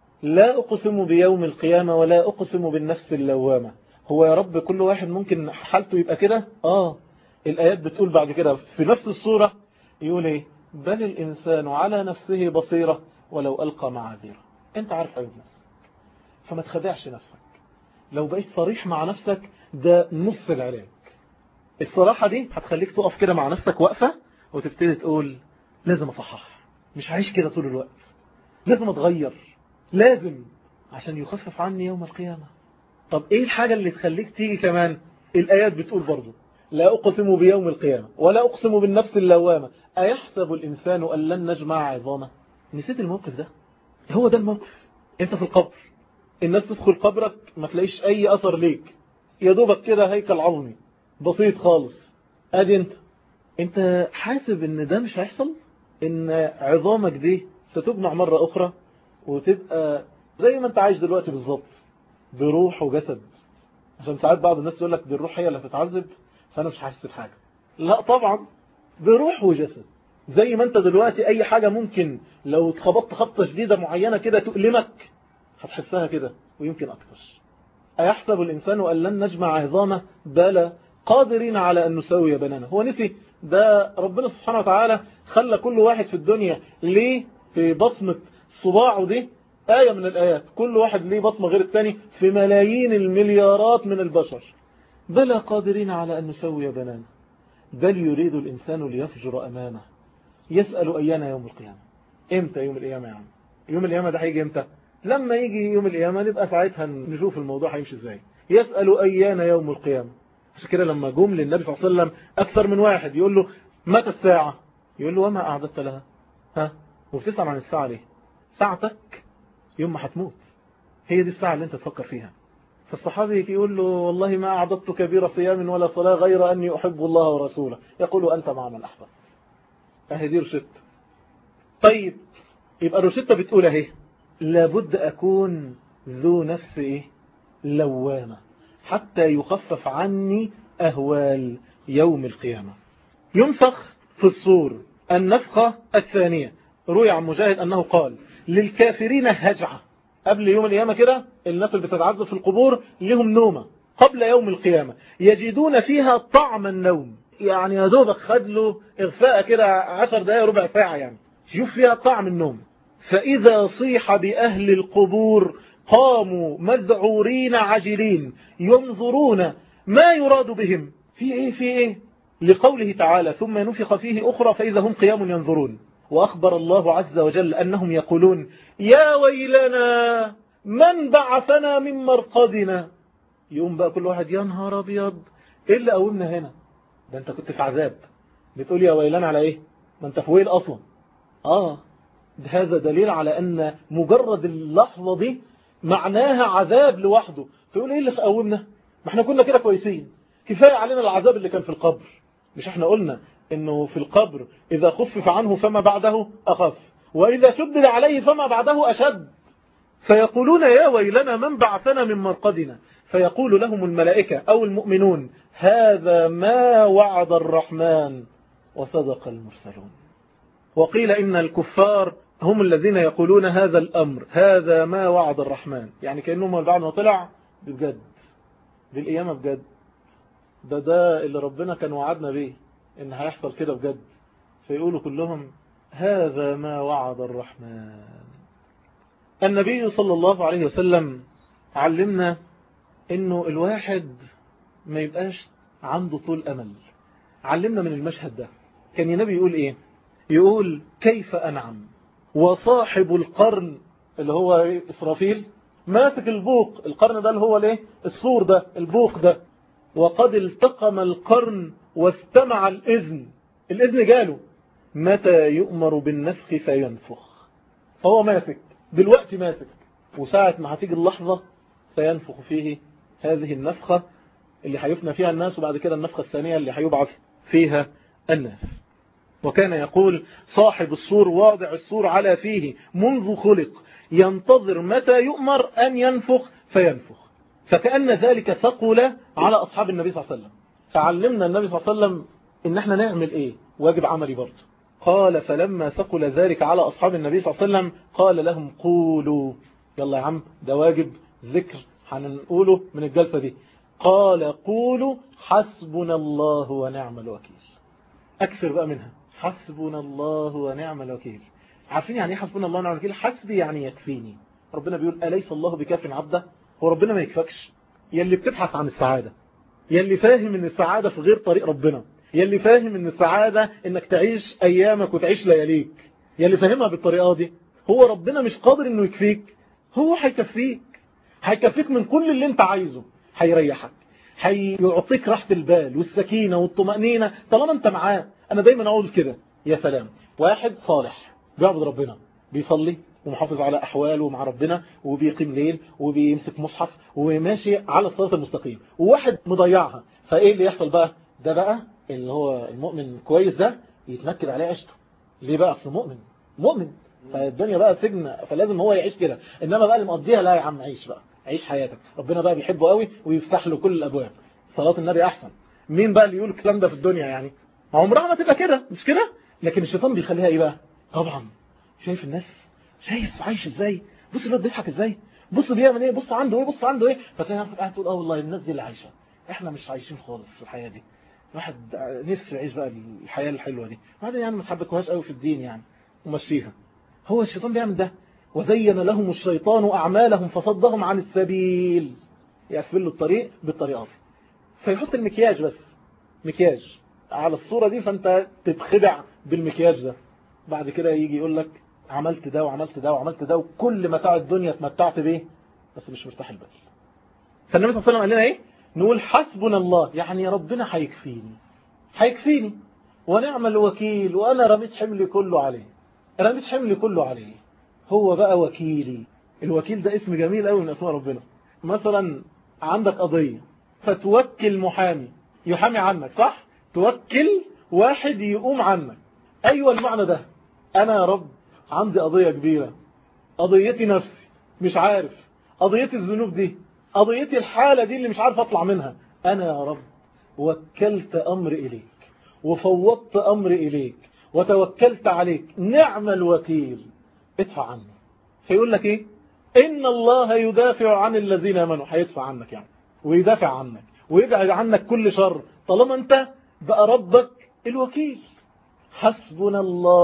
Speaker 1: لا اقسم بيوم القيامة ولا اقسم بالنفس اللوامة هو يا رب كل واحد ممكن حالته يبقى كده اه الايات بتقول بعد كده في نفس الصورة يقول ايه بل الانسان على نفسه بصيرة ولو القى معاذيره انت عارف عيوب نفسك فما تخدعش نفسك لو بقيت صريح مع نفسك ده نص العلاج الصراحة دي هتخليك تقف كده مع نفسك وقفة وتبتدي تقول لازم أصحح مش عايش كده طول الوقت لازم أتغير لازم عشان يخفف عني يوم القيامة طب إيه الحاجة اللي تخليك تيجي كمان الآيات بتقول برضو لا أقسم بيوم القيامة ولا أقسم بالنفس اللوامة أيحسب الإنسان أن لن نجمع عظامه نسيت الموقف ده هو ده الموقف أنت في القبر الناس تدخل قبرك ما تلاقيش أي أثر ليك يا دوبك كده هيكل عظمي بسيط خالص ادي انت انت حاسب ان ده مش هيحصل ان عظامك دي ستجمع مرة اخرى وتبقى زي ما انت عايش دلوقتي بالظبط بروح وجسد عشان ساعات بعض الناس يقول لك دي الروح هي اللي هتتعذب فانا مش حاسس بحاجه لا طبعا بروح وجسد زي ما انت دلوقتي اي حاجة ممكن لو اتخبطت خبطة شديدة معينة كده تؤلمك هتحسها كده ويمكن اكتر ايحسب الانسان ان لن نجمع عظامه بلى قادرين على ان نسوي بنانه هو نسي ده ربنا سبحانه وتعالى خلى كل واحد في الدنيا ليه في بصمة صباعه دي آية من الآيات كل واحد ليه بصمة غير الثاني في ملايين المليارات من البشر بلى قادرين على أن نسوي بنانه بل يريد الإنسان ليفجر أمامه يسأل أيان يوم القيامة إمتى يوم القيامة يا عم يوم القيامة ده هيجي إمتى لما يجي يوم القيامة نبقى ساعتها نشوف الموضوع هيمشي إزاي يسأل أيان يوم القيامة عشان كده لما جم للنبي صلى الله عليه وسلم أكثر من واحد يقول له متى الساعة يقول له وما أعددت لها ها وبتسأل عن الساعة ليه ساعتك يوم ما هتموت هي دي الساعة اللي انت تفكر فيها فالصحابي يقول له والله ما أعددت كبير صيام ولا صلاة غير أني أحب الله ورسوله يقول أنت مع من أحببت أهي دي روشتة طيب يبقى روشتة بتقول أهي لابد أكون ذو نفس إيه لوامة حتى يخفف عني أهوال يوم القيامة ينفخ في الصور النفخة الثانية روي عن مجاهد أنه قال للكافرين هجعة قبل يوم القيامة كده الناس اللي بتتعذب في القبور لهم نومة قبل يوم القيامة يجدون فيها طعم النوم يعني يا دوبك خد له إغفاء كده عشر دقايق ربع ساعة يعني شوف فيها طعم النوم فإذا صيح بأهل القبور قاموا مذعورين عجلين ينظرون ما يراد بهم في ايه في ايه لقوله تعالى ثم نفخ فيه أخرى فإذا هم قيام ينظرون وأخبر الله عز وجل أنهم يقولون يا ويلنا من بعثنا من مرقدنا يقوم بقى كل واحد يا نهار أبيض إيه اللي قومنا هنا ده أنت كنت في عذاب بتقول يا ويلنا على إيه ما أنت في ويل أصلا آه هذا دليل على أن مجرد اللحظة دي معناها عذاب لوحده تقول إيه اللي قومنا ما احنا كنا كده كويسين كفاية علينا العذاب اللي كان في القبر مش احنا قلنا انه في القبر اذا خفف عنه فما بعده اخف واذا شدد عليه فما بعده اشد فيقولون يا ويلنا من بعثنا من مرقدنا فيقول لهم الملائكة او المؤمنون هذا ما وعد الرحمن وصدق المرسلون وقيل ان الكفار هم الذين يقولون هذا الامر هذا ما وعد الرحمن يعني كأنهم بعد ما طلع بجد بالقيامة بجد ده ده اللي ربنا كان وعدنا به ان هيحصل كده بجد فيقولوا كلهم هذا ما وعد الرحمن النبي صلى الله عليه وسلم علمنا انه الواحد ما يبقاش عنده طول امل علمنا من المشهد ده كان النبي يقول ايه يقول كيف انعم وصاحب القرن اللي هو اسرافيل ماسك البوق القرن ده اللي هو الايه السور ده البوق ده وقد التقم القرن واستمع الإذن الإذن جاله متى يؤمر بالنفخ فينفخ فهو ماسك دلوقتي ماسك وساعة ما هتيجي اللحظة سينفخ فيه هذه النفخة اللي هيفنى فيها الناس وبعد كده النفخة الثانية اللي هيبعث فيها الناس وكان يقول صاحب السور واضع السور على فيه منذ خلق ينتظر متى يؤمر أن ينفخ فينفخ فكأن ذلك ثقل على أصحاب النبي صلى الله عليه وسلم فعلمنا النبي صلى الله عليه وسلم إن احنا نعمل إيه واجب عملي برضه قال فلما ثقل ذلك على أصحاب النبي صلى الله عليه وسلم قال لهم قولوا يلا يا عم ده واجب ذكر هنقوله من الجلسة دي قال قولوا حسبنا الله ونعم الوكيل أكثر بقى منها حسبنا الله ونعم الوكيل عارفين يعني ايه حسبنا الله ونعم الوكيل حسبي يعني يكفيني ربنا بيقول أليس الله بكاف عبده هو ربنا ما يكفكش يلي بتبحث عن السعادة يلي فاهم ان السعادة في غير طريق ربنا يلي فاهم ان السعادة انك تعيش ايامك وتعيش لياليك يلي فاهمها بالطريقة دي هو ربنا مش قادر انه يكفيك هو هيكفيك هيكفيك من كل اللي انت عايزه هيريحك هيعطيك راحة البال والسكينة والطمأنينة طالما انت معاه انا دايما اقول كده يا سلام واحد صالح بيعبد ربنا بيصلي ومحافظ على أحواله مع ربنا وبيقيم ليل وبيمسك مصحف وماشي على الصراط المستقيم وواحد مضيعها فإيه اللي يحصل بقى ده بقى اللي هو المؤمن كويس ده يتنكد عليه عشته ليه بقى أصل مؤمن مؤمن فالدنيا بقى سجن فلازم هو يعيش كده إنما بقى اللي مقضيها لا يا عم عيش بقى عيش حياتك ربنا بقى بيحبه قوي ويفتح له كل الأبواب صلاة النبي أحسن مين بقى اللي يقول الكلام ده في الدنيا يعني عمرها ما تبقى كده مش كده لكن الشيطان بيخليها ايه بقى طبعا شايف الناس شايف عايش ازاي بص الواد بيضحك ازاي بص بيعمل ايه بص عنده ايه بص عنده ايه فتلاقي نفسك قاعد تقول اه والله الناس دي اللي عايشه احنا مش عايشين خالص في الحياه دي الواحد نفسه يعيش بقى الحياه الحلوه دي بعدين يعني ما تحبكوهاش قوي في الدين يعني ومشيها هو الشيطان بيعمل ده وزين لهم الشيطان اعمالهم فصدهم عن السبيل يقفل له الطريق بالطريقه دي فيحط المكياج بس مكياج على الصورة دي فانت تتخدع بالمكياج ده بعد كده يجي يقول لك عملت ده وعملت ده وعملت ده وكل متاع الدنيا اتمتعت بيه بس مش مرتاح البال فالنبي صلى الله عليه وسلم قال لنا ايه نقول حسبنا الله يعني ربنا هيكفيني هيكفيني ونعم الوكيل وانا رميت حملي كله عليه رميت حملي كله عليه هو بقى وكيلي الوكيل ده اسم جميل قوي من اسماء ربنا مثلا عندك قضية فتوكل محامي يحامي عنك صح توكل واحد يقوم عنك أيوة المعنى ده أنا يا رب عندي قضية كبيرة قضيتي نفسي مش عارف قضيتي الذنوب دي قضيتي الحالة دي اللي مش عارف أطلع منها أنا يا رب وكلت أمر إليك وفوضت أمر إليك وتوكلت عليك نعم الوكيل ادفع عني فيقول لك إيه إن الله يدافع عن الذين آمنوا هيدفع عنك يعني ويدافع عنك ويبعد عنك كل شر طالما أنت بقى ربك الوكيل حسبنا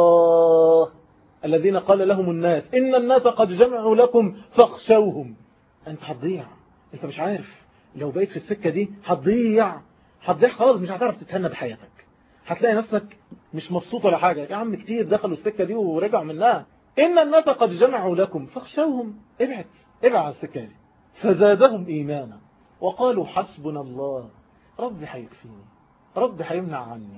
Speaker 1: الله الذين قال لهم الناس إن الناس قد جمعوا لكم فاخشوهم أنت هتضيع أنت مش عارف لو بقيت في السكة دي هتضيع هتضيع خلاص مش هتعرف تتهنى بحياتك هتلاقي نفسك مش مبسوط ولا حاجة يا عم كتير دخلوا السكة دي ورجعوا منها إن الناس قد جمعوا لكم فاخشوهم ابعد ابعد على السكة دي فزادهم إيمانا وقالوا حسبنا الله ربي هيكفيني ربي هيمنع عني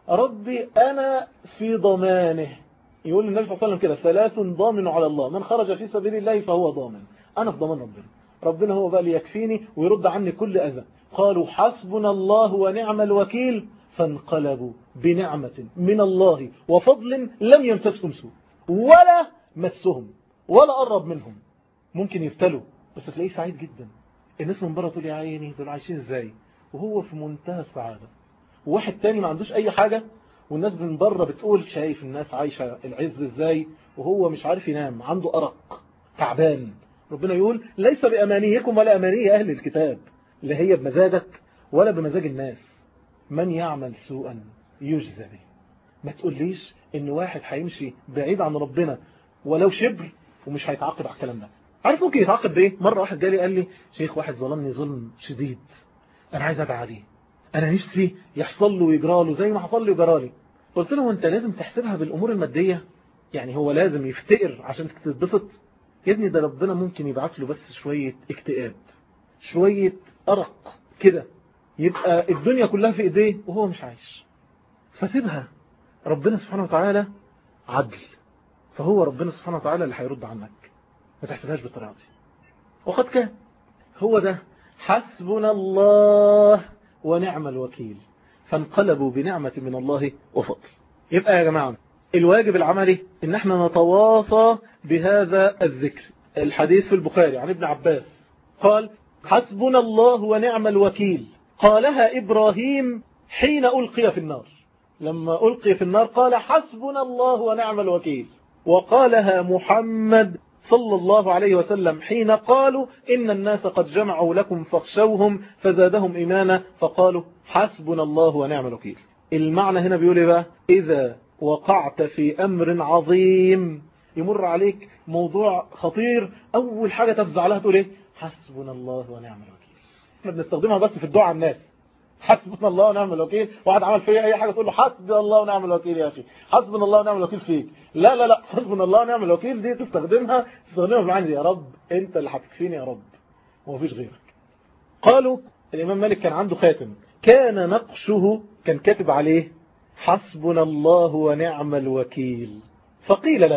Speaker 1: ربي أنا في ضمانه يقول النبي صلى الله عليه وسلم كده ثلاث ضامن على الله من خرج في سبيل الله فهو ضامن أنا في ضمان ربنا ربنا هو بقى اللي يكفيني ويرد عني كل أذى قالوا حسبنا الله ونعم الوكيل فانقلبوا بنعمة من الله وفضل لم يمسسهم سوء ولا مسهم ولا قرب منهم ممكن يفتلوا بس تلاقيه سعيد جدا الناس من بره تقول يا عيني دول عايشين ازاي وهو في منتهى السعادة وواحد تاني ما عندوش اي حاجة والناس من بره بتقول شايف الناس عايشة العز ازاي وهو مش عارف ينام عنده أرق تعبان ربنا يقول ليس بأمانيكم ولا أماني أهل الكتاب لا هي بمزاجك ولا بمزاج الناس من يعمل سوءا يجزى به ما تقوليش ان واحد هيمشي بعيد عن ربنا ولو شبر ومش هيتعاقب على الكلام ده عارف ممكن يتعاقب بايه مرة واحد جالي قال لي شيخ واحد ظلمني ظلم شديد انا عايز ادعي عليه انا نفسي يحصل له ويجرى له زي ما حصل لي وجرى لي قلت له انت لازم تحسبها بالامور المادية يعني هو لازم يفتقر عشان تتبسط يا ابني ده ربنا ممكن يبعت له بس شوية اكتئاب شوية ارق كده يبقى الدنيا كلها في ايديه وهو مش عايش فسيبها ربنا سبحانه وتعالى عدل فهو ربنا سبحانه وتعالى اللي هيرد عنك ما تحسبهاش بالطريقة دي وقد كان هو ده حسبنا الله ونعم الوكيل فانقلبوا بنعمة من الله وفضل يبقى يا جماعة الواجب العملي ان احنا نتواصى بهذا الذكر الحديث في البخاري عن ابن عباس قال حسبنا الله ونعم الوكيل قالها إبراهيم حين ألقي في النار لما ألقي في النار قال حسبنا الله ونعم الوكيل وقالها محمد صلى الله عليه وسلم حين قالوا إن الناس قد جمعوا لكم فاخشوهم فزادهم إيمانا فقالوا حسبنا الله ونعم الوكيل المعنى هنا بيقول بقى إذا وقعت في أمر عظيم يمر عليك موضوع خطير أول حاجة تفزع لها تقول إيه حسبنا الله ونعم الوكيل احنا بنستخدمها بس في الدعاء على الناس حسبنا الله ونعم الوكيل واحد عمل فيا اي حاجه تقول له حسبنا الله ونعم الوكيل يا اخي حسبنا الله ونعم الوكيل فيك لا لا لا حسبنا الله ونعم الوكيل دي تستخدمها تستخدمها في عندي يا رب انت اللي هتكفيني يا رب ومفيش غيرك قالوا الامام مالك كان عنده خاتم كان نقشه كان كاتب عليه حسبنا الله ونعم الوكيل فقيل له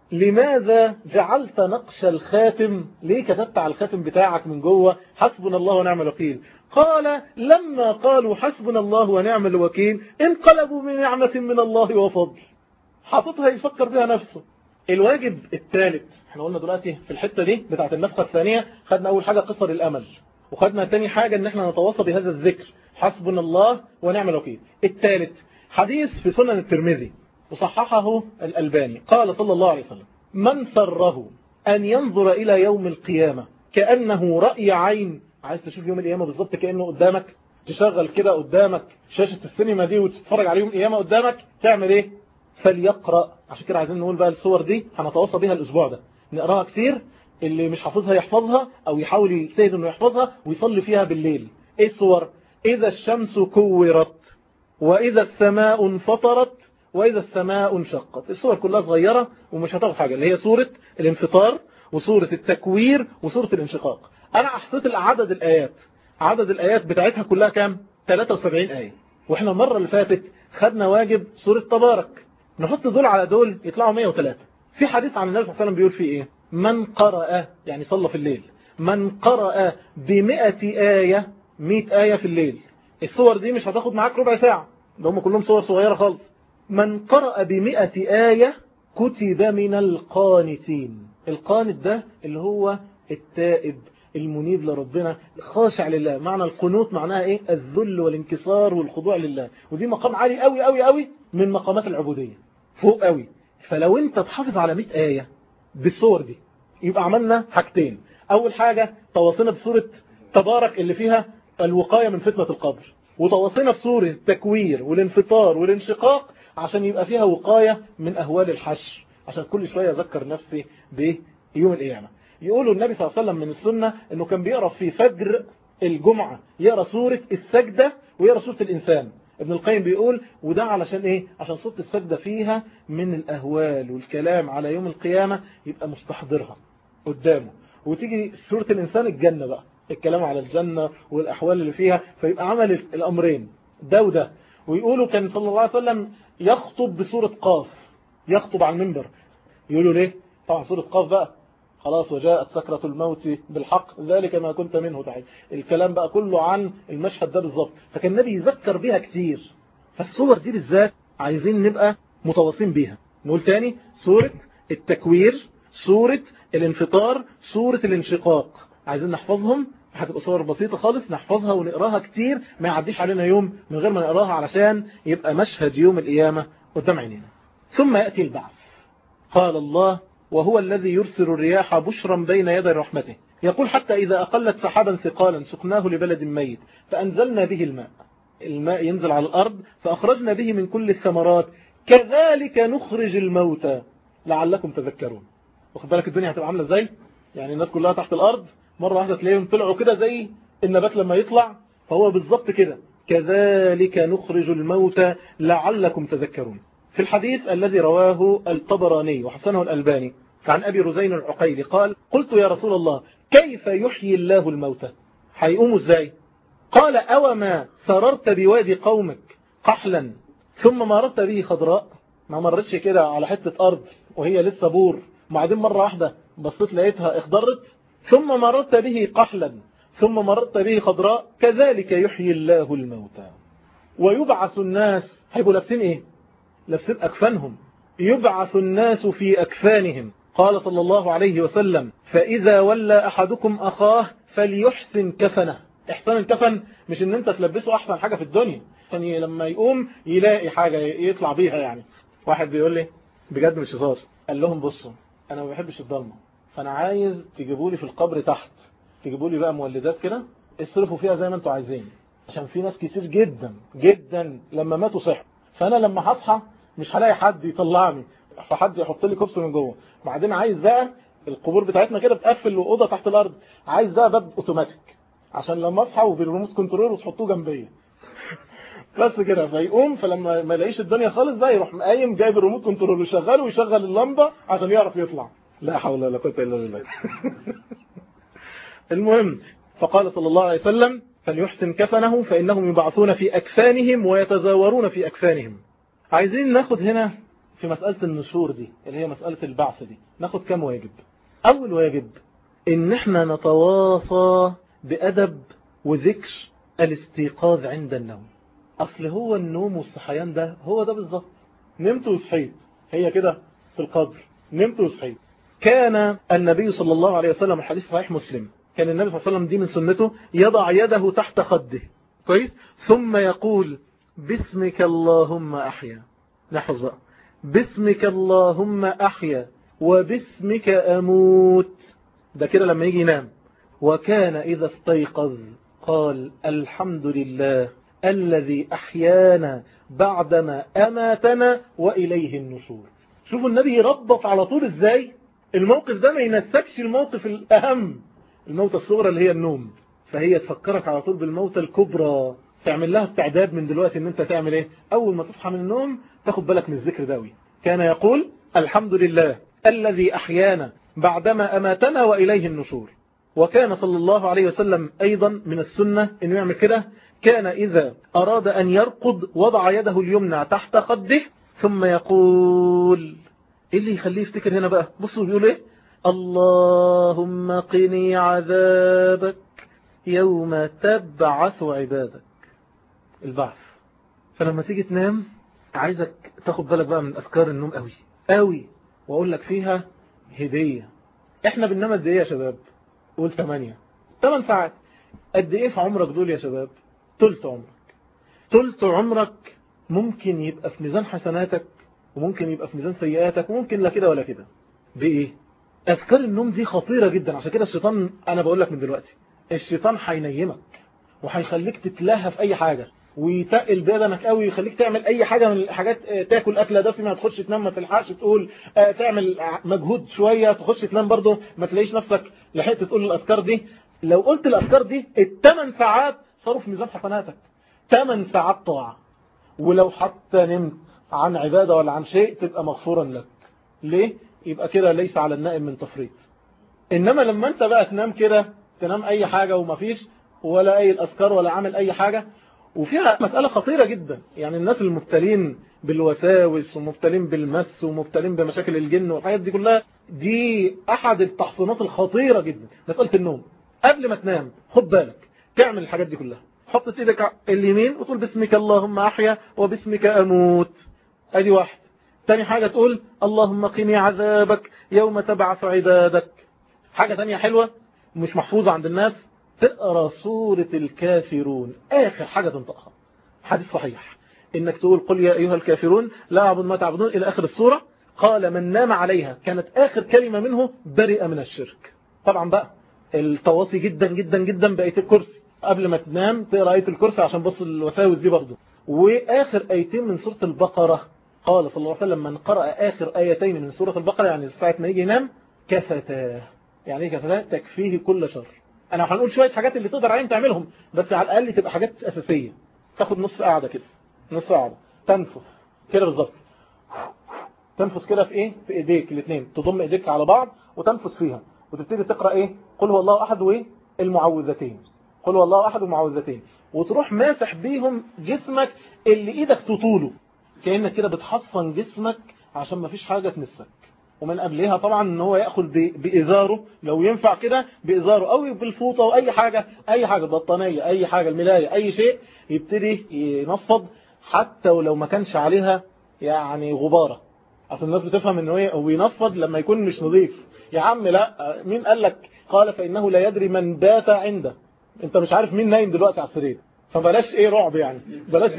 Speaker 1: لماذا جعلت نقش الخاتم ليه كتبت على الخاتم بتاعك من جوه حسبنا الله ونعم الوكيل قال لما قالوا حسبنا الله ونعم الوكيل انقلبوا من نعمة من الله وفضل حاططها يفكر بها نفسه الواجب الثالث احنا قلنا دلوقتي في الحتة دي بتاعت النفخة الثانية خدنا أول حاجة قصر الأمل وخدنا تاني حاجة ان احنا نتواصى بهذا الذكر حسبنا الله ونعم الوكيل الثالث حديث في سنن الترمذي وصححه الألباني قال صلى الله عليه وسلم من سره أن ينظر إلى يوم القيامة كأنه رأي عين عايز تشوف يوم القيامة بالظبط كأنه قدامك تشغل كده قدامك شاشة السينما دي وتتفرج على يوم القيامة قدامك تعمل ايه فليقرأ عشان كده عايزين نقول بقى الصور دي هنتواصى بيها الأسبوع ده نقراها كتير اللي مش حافظها يحفظها أو يحاول يجتهد انه يحفظها ويصلي فيها بالليل ايه الصور إذا الشمس كورت وإذا السماء انفطرت وإذا السماء انشقت الصور كلها صغيرة ومش هتاخد حاجة اللي هي صورة الانفطار وصورة التكوير وصورة الانشقاق أنا أحصيت عدد الآيات عدد الآيات بتاعتها كلها كام 73 آية وإحنا المرة اللي فاتت خدنا واجب سورة تبارك نحط دول على دول يطلعوا 103 في حديث عن النبي صلى الله عليه وسلم بيقول فيه إيه من قرأ يعني صلى في الليل من قرأ بمئة آية 100 آية في الليل الصور دي مش هتاخد معاك ربع ساعة ده هم كلهم صور صغيرة خالص من قرأ بمئة آية كتب من القانتين القانت ده اللي هو التائب المنيب لربنا خاشع لله معنى القنوت معناها ايه الذل والانكسار والخضوع لله ودي مقام عالي قوي قوي قوي من مقامات العبودية فوق قوي فلو انت تحافظ على 100 آية بالصور دي يبقى عملنا حاجتين اول حاجة تواصلنا بصورة تبارك اللي فيها الوقاية من فتنة القبر وتواصلنا بصورة التكوير والانفطار والانشقاق عشان يبقى فيها وقاية من أهوال الحشر عشان كل شوية أذكر نفسي بيوم القيامة يقولوا النبي صلى الله عليه وسلم من السنة أنه كان بيقرأ في فجر الجمعة يقرأ سورة السجدة ويقرأ سورة الإنسان ابن القيم بيقول وده علشان ايه عشان سورة السجدة فيها من الأهوال والكلام على يوم القيامة يبقى مستحضرها قدامه وتيجي سورة الإنسان الجنة بقى الكلام على الجنة والأحوال اللي فيها فيبقى عمل الأمرين ده وده ويقولوا كان صلى الله عليه وسلم يخطب بسورة قاف يخطب على المنبر يقولوا ليه طبعا سورة قاف بقى خلاص وجاءت سكرة الموت بالحق ذلك ما كنت منه تعالى الكلام بقى كله عن المشهد ده بالظبط فكان النبي يذكر بيها كتير فالصور دي بالذات عايزين نبقى متواصلين بيها نقول تاني سورة التكوير سورة الانفطار سورة الانشقاق عايزين نحفظهم هتبقى صور بسيطة خالص نحفظها ونقراها كتير ما يعديش علينا يوم من غير ما نقراها علشان يبقى مشهد يوم القيامة قدام عينينا ثم يأتي البعث قال الله وهو الذي يرسل الرياح بشرا بين يدي رحمته يقول حتى إذا أقلت سحابا ثقالا سقناه لبلد ميت فأنزلنا به الماء الماء ينزل على الأرض فأخرجنا به من كل الثمرات كذلك نخرج الموتى لعلكم تذكرون واخد بالك الدنيا هتبقى عاملة ازاي يعني الناس كلها تحت الأرض مرة واحدة تلاقيهم طلعوا كده زي النبات لما يطلع فهو بالظبط كده كذلك نخرج الموتى لعلكم تذكرون في الحديث الذي رواه الطبراني وحسنه الألباني عن أبي رزين العقيلي قال قلت يا رسول الله كيف يحيي الله الموتى هيقوموا ازاي قال أوما سررت بوادي قومك قحلا ثم مررت به خضراء ما مرتش كده على حتة أرض وهي لسه بور وبعدين مرة واحدة بصيت لقيتها اخضرت ثم مررت به قحلا ثم مررت به خضراء كذلك يحيي الله الموتى ويبعث الناس هيبقوا لابسين ايه لابسين أكفانهم يبعث الناس في أكفانهم قال صلى الله عليه وسلم فإذا ولى أحدكم أخاه فليحسن كفنه إحسان الكفن مش ان انت تلبسه أحسن حاجة في الدنيا يعني لما يقوم يلاقي حاجة يطلع بيها يعني واحد بيقول لي بجد مش هزار قال لهم بصوا أنا ما بحبش الضلمة فأنا عايز تجيبوا لي في القبر تحت تجيبوا لي بقى مولدات كده اصرفوا فيها زي ما انتوا عايزين عشان في ناس كتير جدا جدا لما ماتوا صحوا فأنا لما هصحى مش هلاقي حد يطلعني فحد يحط لي كبس من جوه بعدين عايز بقى القبور بتاعتنا كده بتقفل اوضه تحت الارض عايز بقى باب اوتوماتيك عشان لما اصحى وبالريموت كنترول وتحطوه جنبيا بس كده فيقوم فلما ما يلاقيش الدنيا خالص بقى يروح قايم جايب الريموت كنترول ويشغله ويشغل اللمبه عشان يعرف يطلع لا حول ولا قوه الا بالله المهم فقال صلى الله عليه وسلم فليحسن كفنه فإنهم يبعثون في أكفانهم ويتزاورون في أكفانهم عايزين ناخد هنا في مسألة النشور دي اللي هي مسألة البعث دي ناخد كام واجب أول واجب إن احنا نتواصى بأدب وذكر الاستيقاظ عند النوم أصل هو النوم والصحيان ده هو ده بالظبط نمت وصحيت هي كده في القبر نمت وصحيت كان النبي صلى الله عليه وسلم الحديث صحيح مسلم كان النبي صلى الله عليه وسلم دي من سنته يضع يده تحت خده كويس ثم يقول باسمك اللهم أحيا نحفظ بقى باسمك اللهم أحيا وباسمك أموت ده كده لما يجي ينام وكان إذا استيقظ قال الحمد لله الذي أحيانا بعدما أماتنا وإليه النشور شوفوا النبي يربط على طول إزاي الموقف ده ما ينسكش الموقف الأهم الموتة الصغرى اللي هي النوم فهي تفكرك على طول بالموتة الكبرى تعمل لها استعداد من دلوقتي ان انت تعمل ايه اول ما تصحى من النوم تاخد بالك من الذكر داوي كان يقول الحمد لله الذي احيانا بعدما اماتنا واليه النشور وكان صلى الله عليه وسلم ايضا من السنة انه يعمل كده كان اذا اراد ان يرقد وضع يده اليمنى تحت خده ثم يقول ايه اللي يخليه يفتكر هنا بقى بصوا بيقول ايه اللهم قني عذابك يوم تبعث عبادك البعث فلما تيجي تنام عايزك تاخد بالك بقى من أذكار النوم قوي قوي وأقول لك فيها هدية احنا بننام قد ايه يا شباب قول 8 8 ساعات قد ايه في عمرك دول يا شباب تلت عمرك تلت عمرك ممكن يبقى في ميزان حسناتك وممكن يبقى في ميزان سيئاتك وممكن لا كده ولا كده بايه أذكار النوم دي خطيرة جدا عشان كده الشيطان أنا بقول لك من دلوقتي الشيطان هينيمك وهيخليك تتلهى في أي حاجة ويتقل بدنك قوي ويخليك تعمل أي حاجة من الحاجات تاكل أكلة دسمة تخش تنام ما تلحقش تقول تعمل مجهود شوية تخش تنام برضه ما تلاقيش نفسك لحقت تقول الأذكار دي لو قلت الأذكار دي الثمان ساعات صاروا في ميزان حسناتك 8 ساعات طاعة ولو حتى نمت عن عبادة ولا عن شيء تبقى مغفورا لك ليه؟ يبقى كده ليس على النائم من تفريط إنما لما أنت بقى تنام كده تنام أي حاجة ومفيش ولا أي الأذكار ولا عامل أي حاجة وفيها مسألة خطيرة جدا يعني الناس المبتلين بالوساوس ومبتلين بالمس ومبتلين بمشاكل الجن والحاجات دي كلها دي أحد التحصينات الخطيرة جدا مسألة النوم قبل ما تنام خد بالك تعمل الحاجات دي كلها حط ايدك اليمين وتقول باسمك اللهم أحيا وباسمك أموت ادي واحد تاني حاجة تقول اللهم قني عذابك يوم تبعث عبادك حاجة تانية حلوة مش محفوظة عند الناس تقرأ سورة الكافرون آخر حاجة تنطقها حديث صحيح إنك تقول قل يا أيها الكافرون لا أعبد ما تعبدون إلى آخر السورة قال من نام عليها كانت آخر كلمة منه برئ من الشرك طبعا بقى التواصي جدا جدا جدا بآية الكرسي قبل ما تنام تقرأ آية الكرسي عشان بص الوساوس دي برضو وآخر آيتين من سورة البقرة قال صلى الله عليه وسلم من قرأ آخر آيتين من سورة البقرة يعني ساعة ما يجي ينام كفتاه يعني ايه كفتاه تكفيه كل شر انا هنقول شوية حاجات اللي تقدر عليهم تعملهم بس على الأقل تبقى حاجات أساسية تاخد نص قاعدة كده نص قاعدة تنفس كده بالظبط تنفس كده في ايه في ايديك الاثنين تضم ايديك على بعض وتنفس فيها وتبتدي تقرأ ايه قل هو الله احد وايه المعوذتين قل هو الله احد ومعوذتين وتروح ماسح بيهم جسمك اللي ايدك تطوله كأنك كده بتحصن جسمك عشان ما فيش حاجة تمسك ومن قبلها طبعا ان هو ياخذ بإزاره لو ينفع كده بإزاره او بالفوطة او اي حاجة اي حاجة بطانية اي حاجة الملاية اي شيء يبتدي ينفض حتى ولو ما كانش عليها يعني غبارة اصل الناس بتفهم ان هو ينفض لما يكون مش نظيف يا عم لا مين قال لك قال فإنه لا يدري من بات عنده انت مش عارف مين نايم دلوقتي على السرير فبلاش ايه رعب يعني بلاش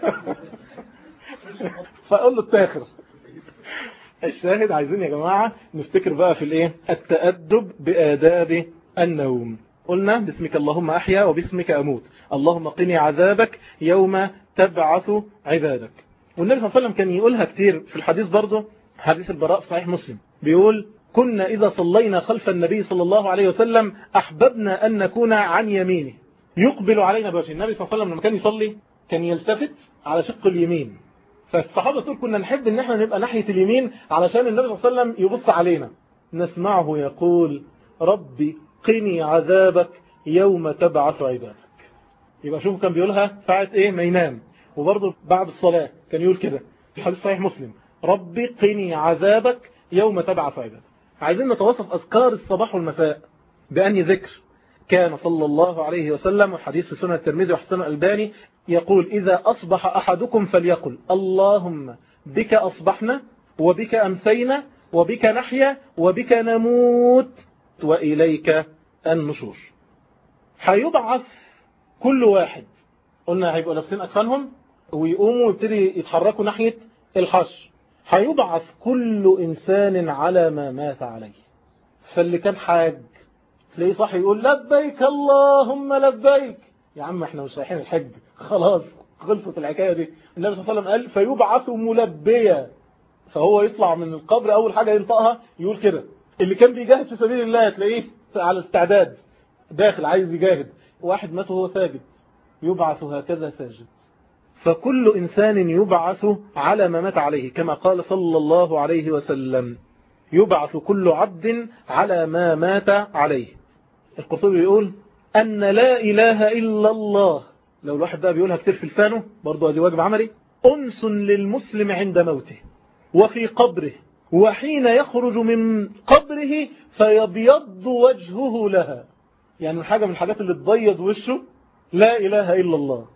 Speaker 1: فقول له التاخر الشاهد عايزين يا جماعة نفتكر بقى في الايه التأدب بآداب النوم قلنا باسمك اللهم أحيا وباسمك أموت اللهم قني عذابك يوم تبعث عبادك والنبي صلى الله عليه وسلم كان يقولها كتير في الحديث برضه حديث البراء في صحيح مسلم بيقول كنا إذا صلينا خلف النبي صلى الله عليه وسلم أحببنا أن نكون عن يمينه يقبل علينا بوجه النبي صلى الله عليه وسلم لما كان يصلي كان يلتفت على شق اليمين فالصحابة تقول كنا نحب ان احنا نبقى ناحية اليمين علشان النبي صلى الله عليه وسلم يبص علينا نسمعه يقول ربي قني عذابك يوم تبعث عبادك يبقى شوفوا كان بيقولها ساعة ايه ما ينام وبرضه بعد الصلاة كان يقول كده في حديث صحيح مسلم ربي قني عذابك يوم تبعث عبادك عايزين نتوصف أذكار الصباح والمساء بأني ذكر كان صلى الله عليه وسلم والحديث في سنة الترمذي وحسن الألباني يقول إذا أصبح أحدكم فليقل اللهم بك أصبحنا وبك أمسينا وبك نحيا وبك نموت وإليك النشور هيبعث كل واحد قلنا هيبقوا لابسين أكفانهم ويقوموا ويبتدي يتحركوا ناحية الحشر هيبعث كل إنسان على ما مات عليه فاللي كان حاج تلاقيه صح يقول لبيك اللهم لبيك يا عم احنا مش رايحين الحج خلاص خلصت الحكاية دي النبي صلى الله عليه وسلم قال فيبعث ملبيا فهو يطلع من القبر أول حاجة ينطقها يقول كده اللي كان بيجاهد في سبيل الله تلاقيه على استعداد داخل عايز يجاهد واحد مات وهو ساجد يبعث هكذا ساجد فكل إنسان يبعث على ما مات عليه كما قال صلى الله عليه وسلم يبعث كل عبد على ما مات عليه القرطبي يقول أن لا إله إلا الله لو الواحد بقى بيقولها كتير في لسانه برضه هذه واجب عملي أنس للمسلم عند موته وفي قبره وحين يخرج من قبره فيبيض وجهه لها يعني حاجة من الحاجات اللي تبيض وشه لا إله إلا الله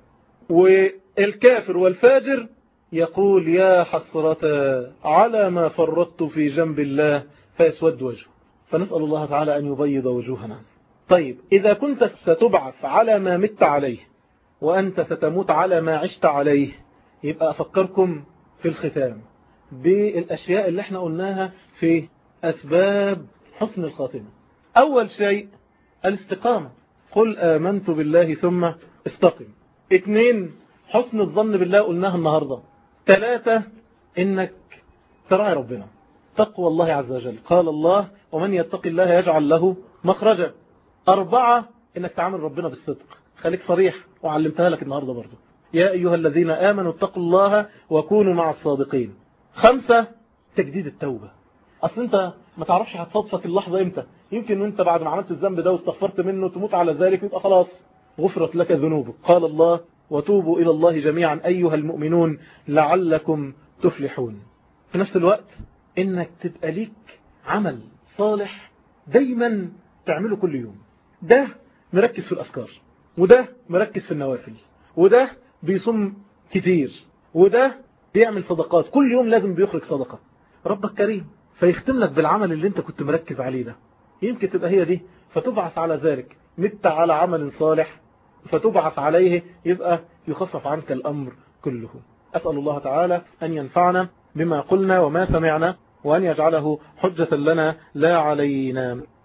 Speaker 1: والكافر والفاجر يقول يا حسرة على ما فرطت في جنب الله فيسود وجهه فنسأل الله تعالى أن يبيض وجوهنا طيب إذا كنت ستبعث على ما مت عليه وأنت ستموت على ما عشت عليه يبقى أفكركم في الختام بالأشياء اللي احنا قلناها في أسباب حسن الخاتمة أول شيء الاستقامة قل آمنت بالله ثم استقم اثنين حسن الظن بالله قلناها النهاردة ثلاثة انك تراعي ربنا تقوى الله عز وجل قال الله ومن يتق الله يجعل له مخرجا أربعة انك تعامل ربنا بالصدق خليك صريح وعلمتها لك النهاردة برضو يا أيها الذين آمنوا اتقوا الله وكونوا مع الصادقين خمسة تجديد التوبة أصل أنت ما تعرفش هتصادفك اللحظة إمتى يمكن أنت بعد ما عملت الذنب ده واستغفرت منه تموت على ذلك يبقى خلاص غفرت لك ذنوبك قال الله وتوبوا إلى الله جميعا أيها المؤمنون لعلكم تفلحون في نفس الوقت إنك تبقى ليك عمل صالح دايما تعمله كل يوم ده مركز في الأذكار وده مركز في النوافل وده بيصوم كتير وده بيعمل صدقات كل يوم لازم بيخرج صدقة ربك كريم فيختم لك بالعمل اللي انت كنت مركز عليه ده يمكن تبقى هي دي فتبعث على ذلك مت على عمل صالح فتبعث عليه يبقى يخفف عنك الأمر كله أسأل الله تعالى أن ينفعنا بما قلنا وما سمعنا وأن يجعله حجة لنا لا علينا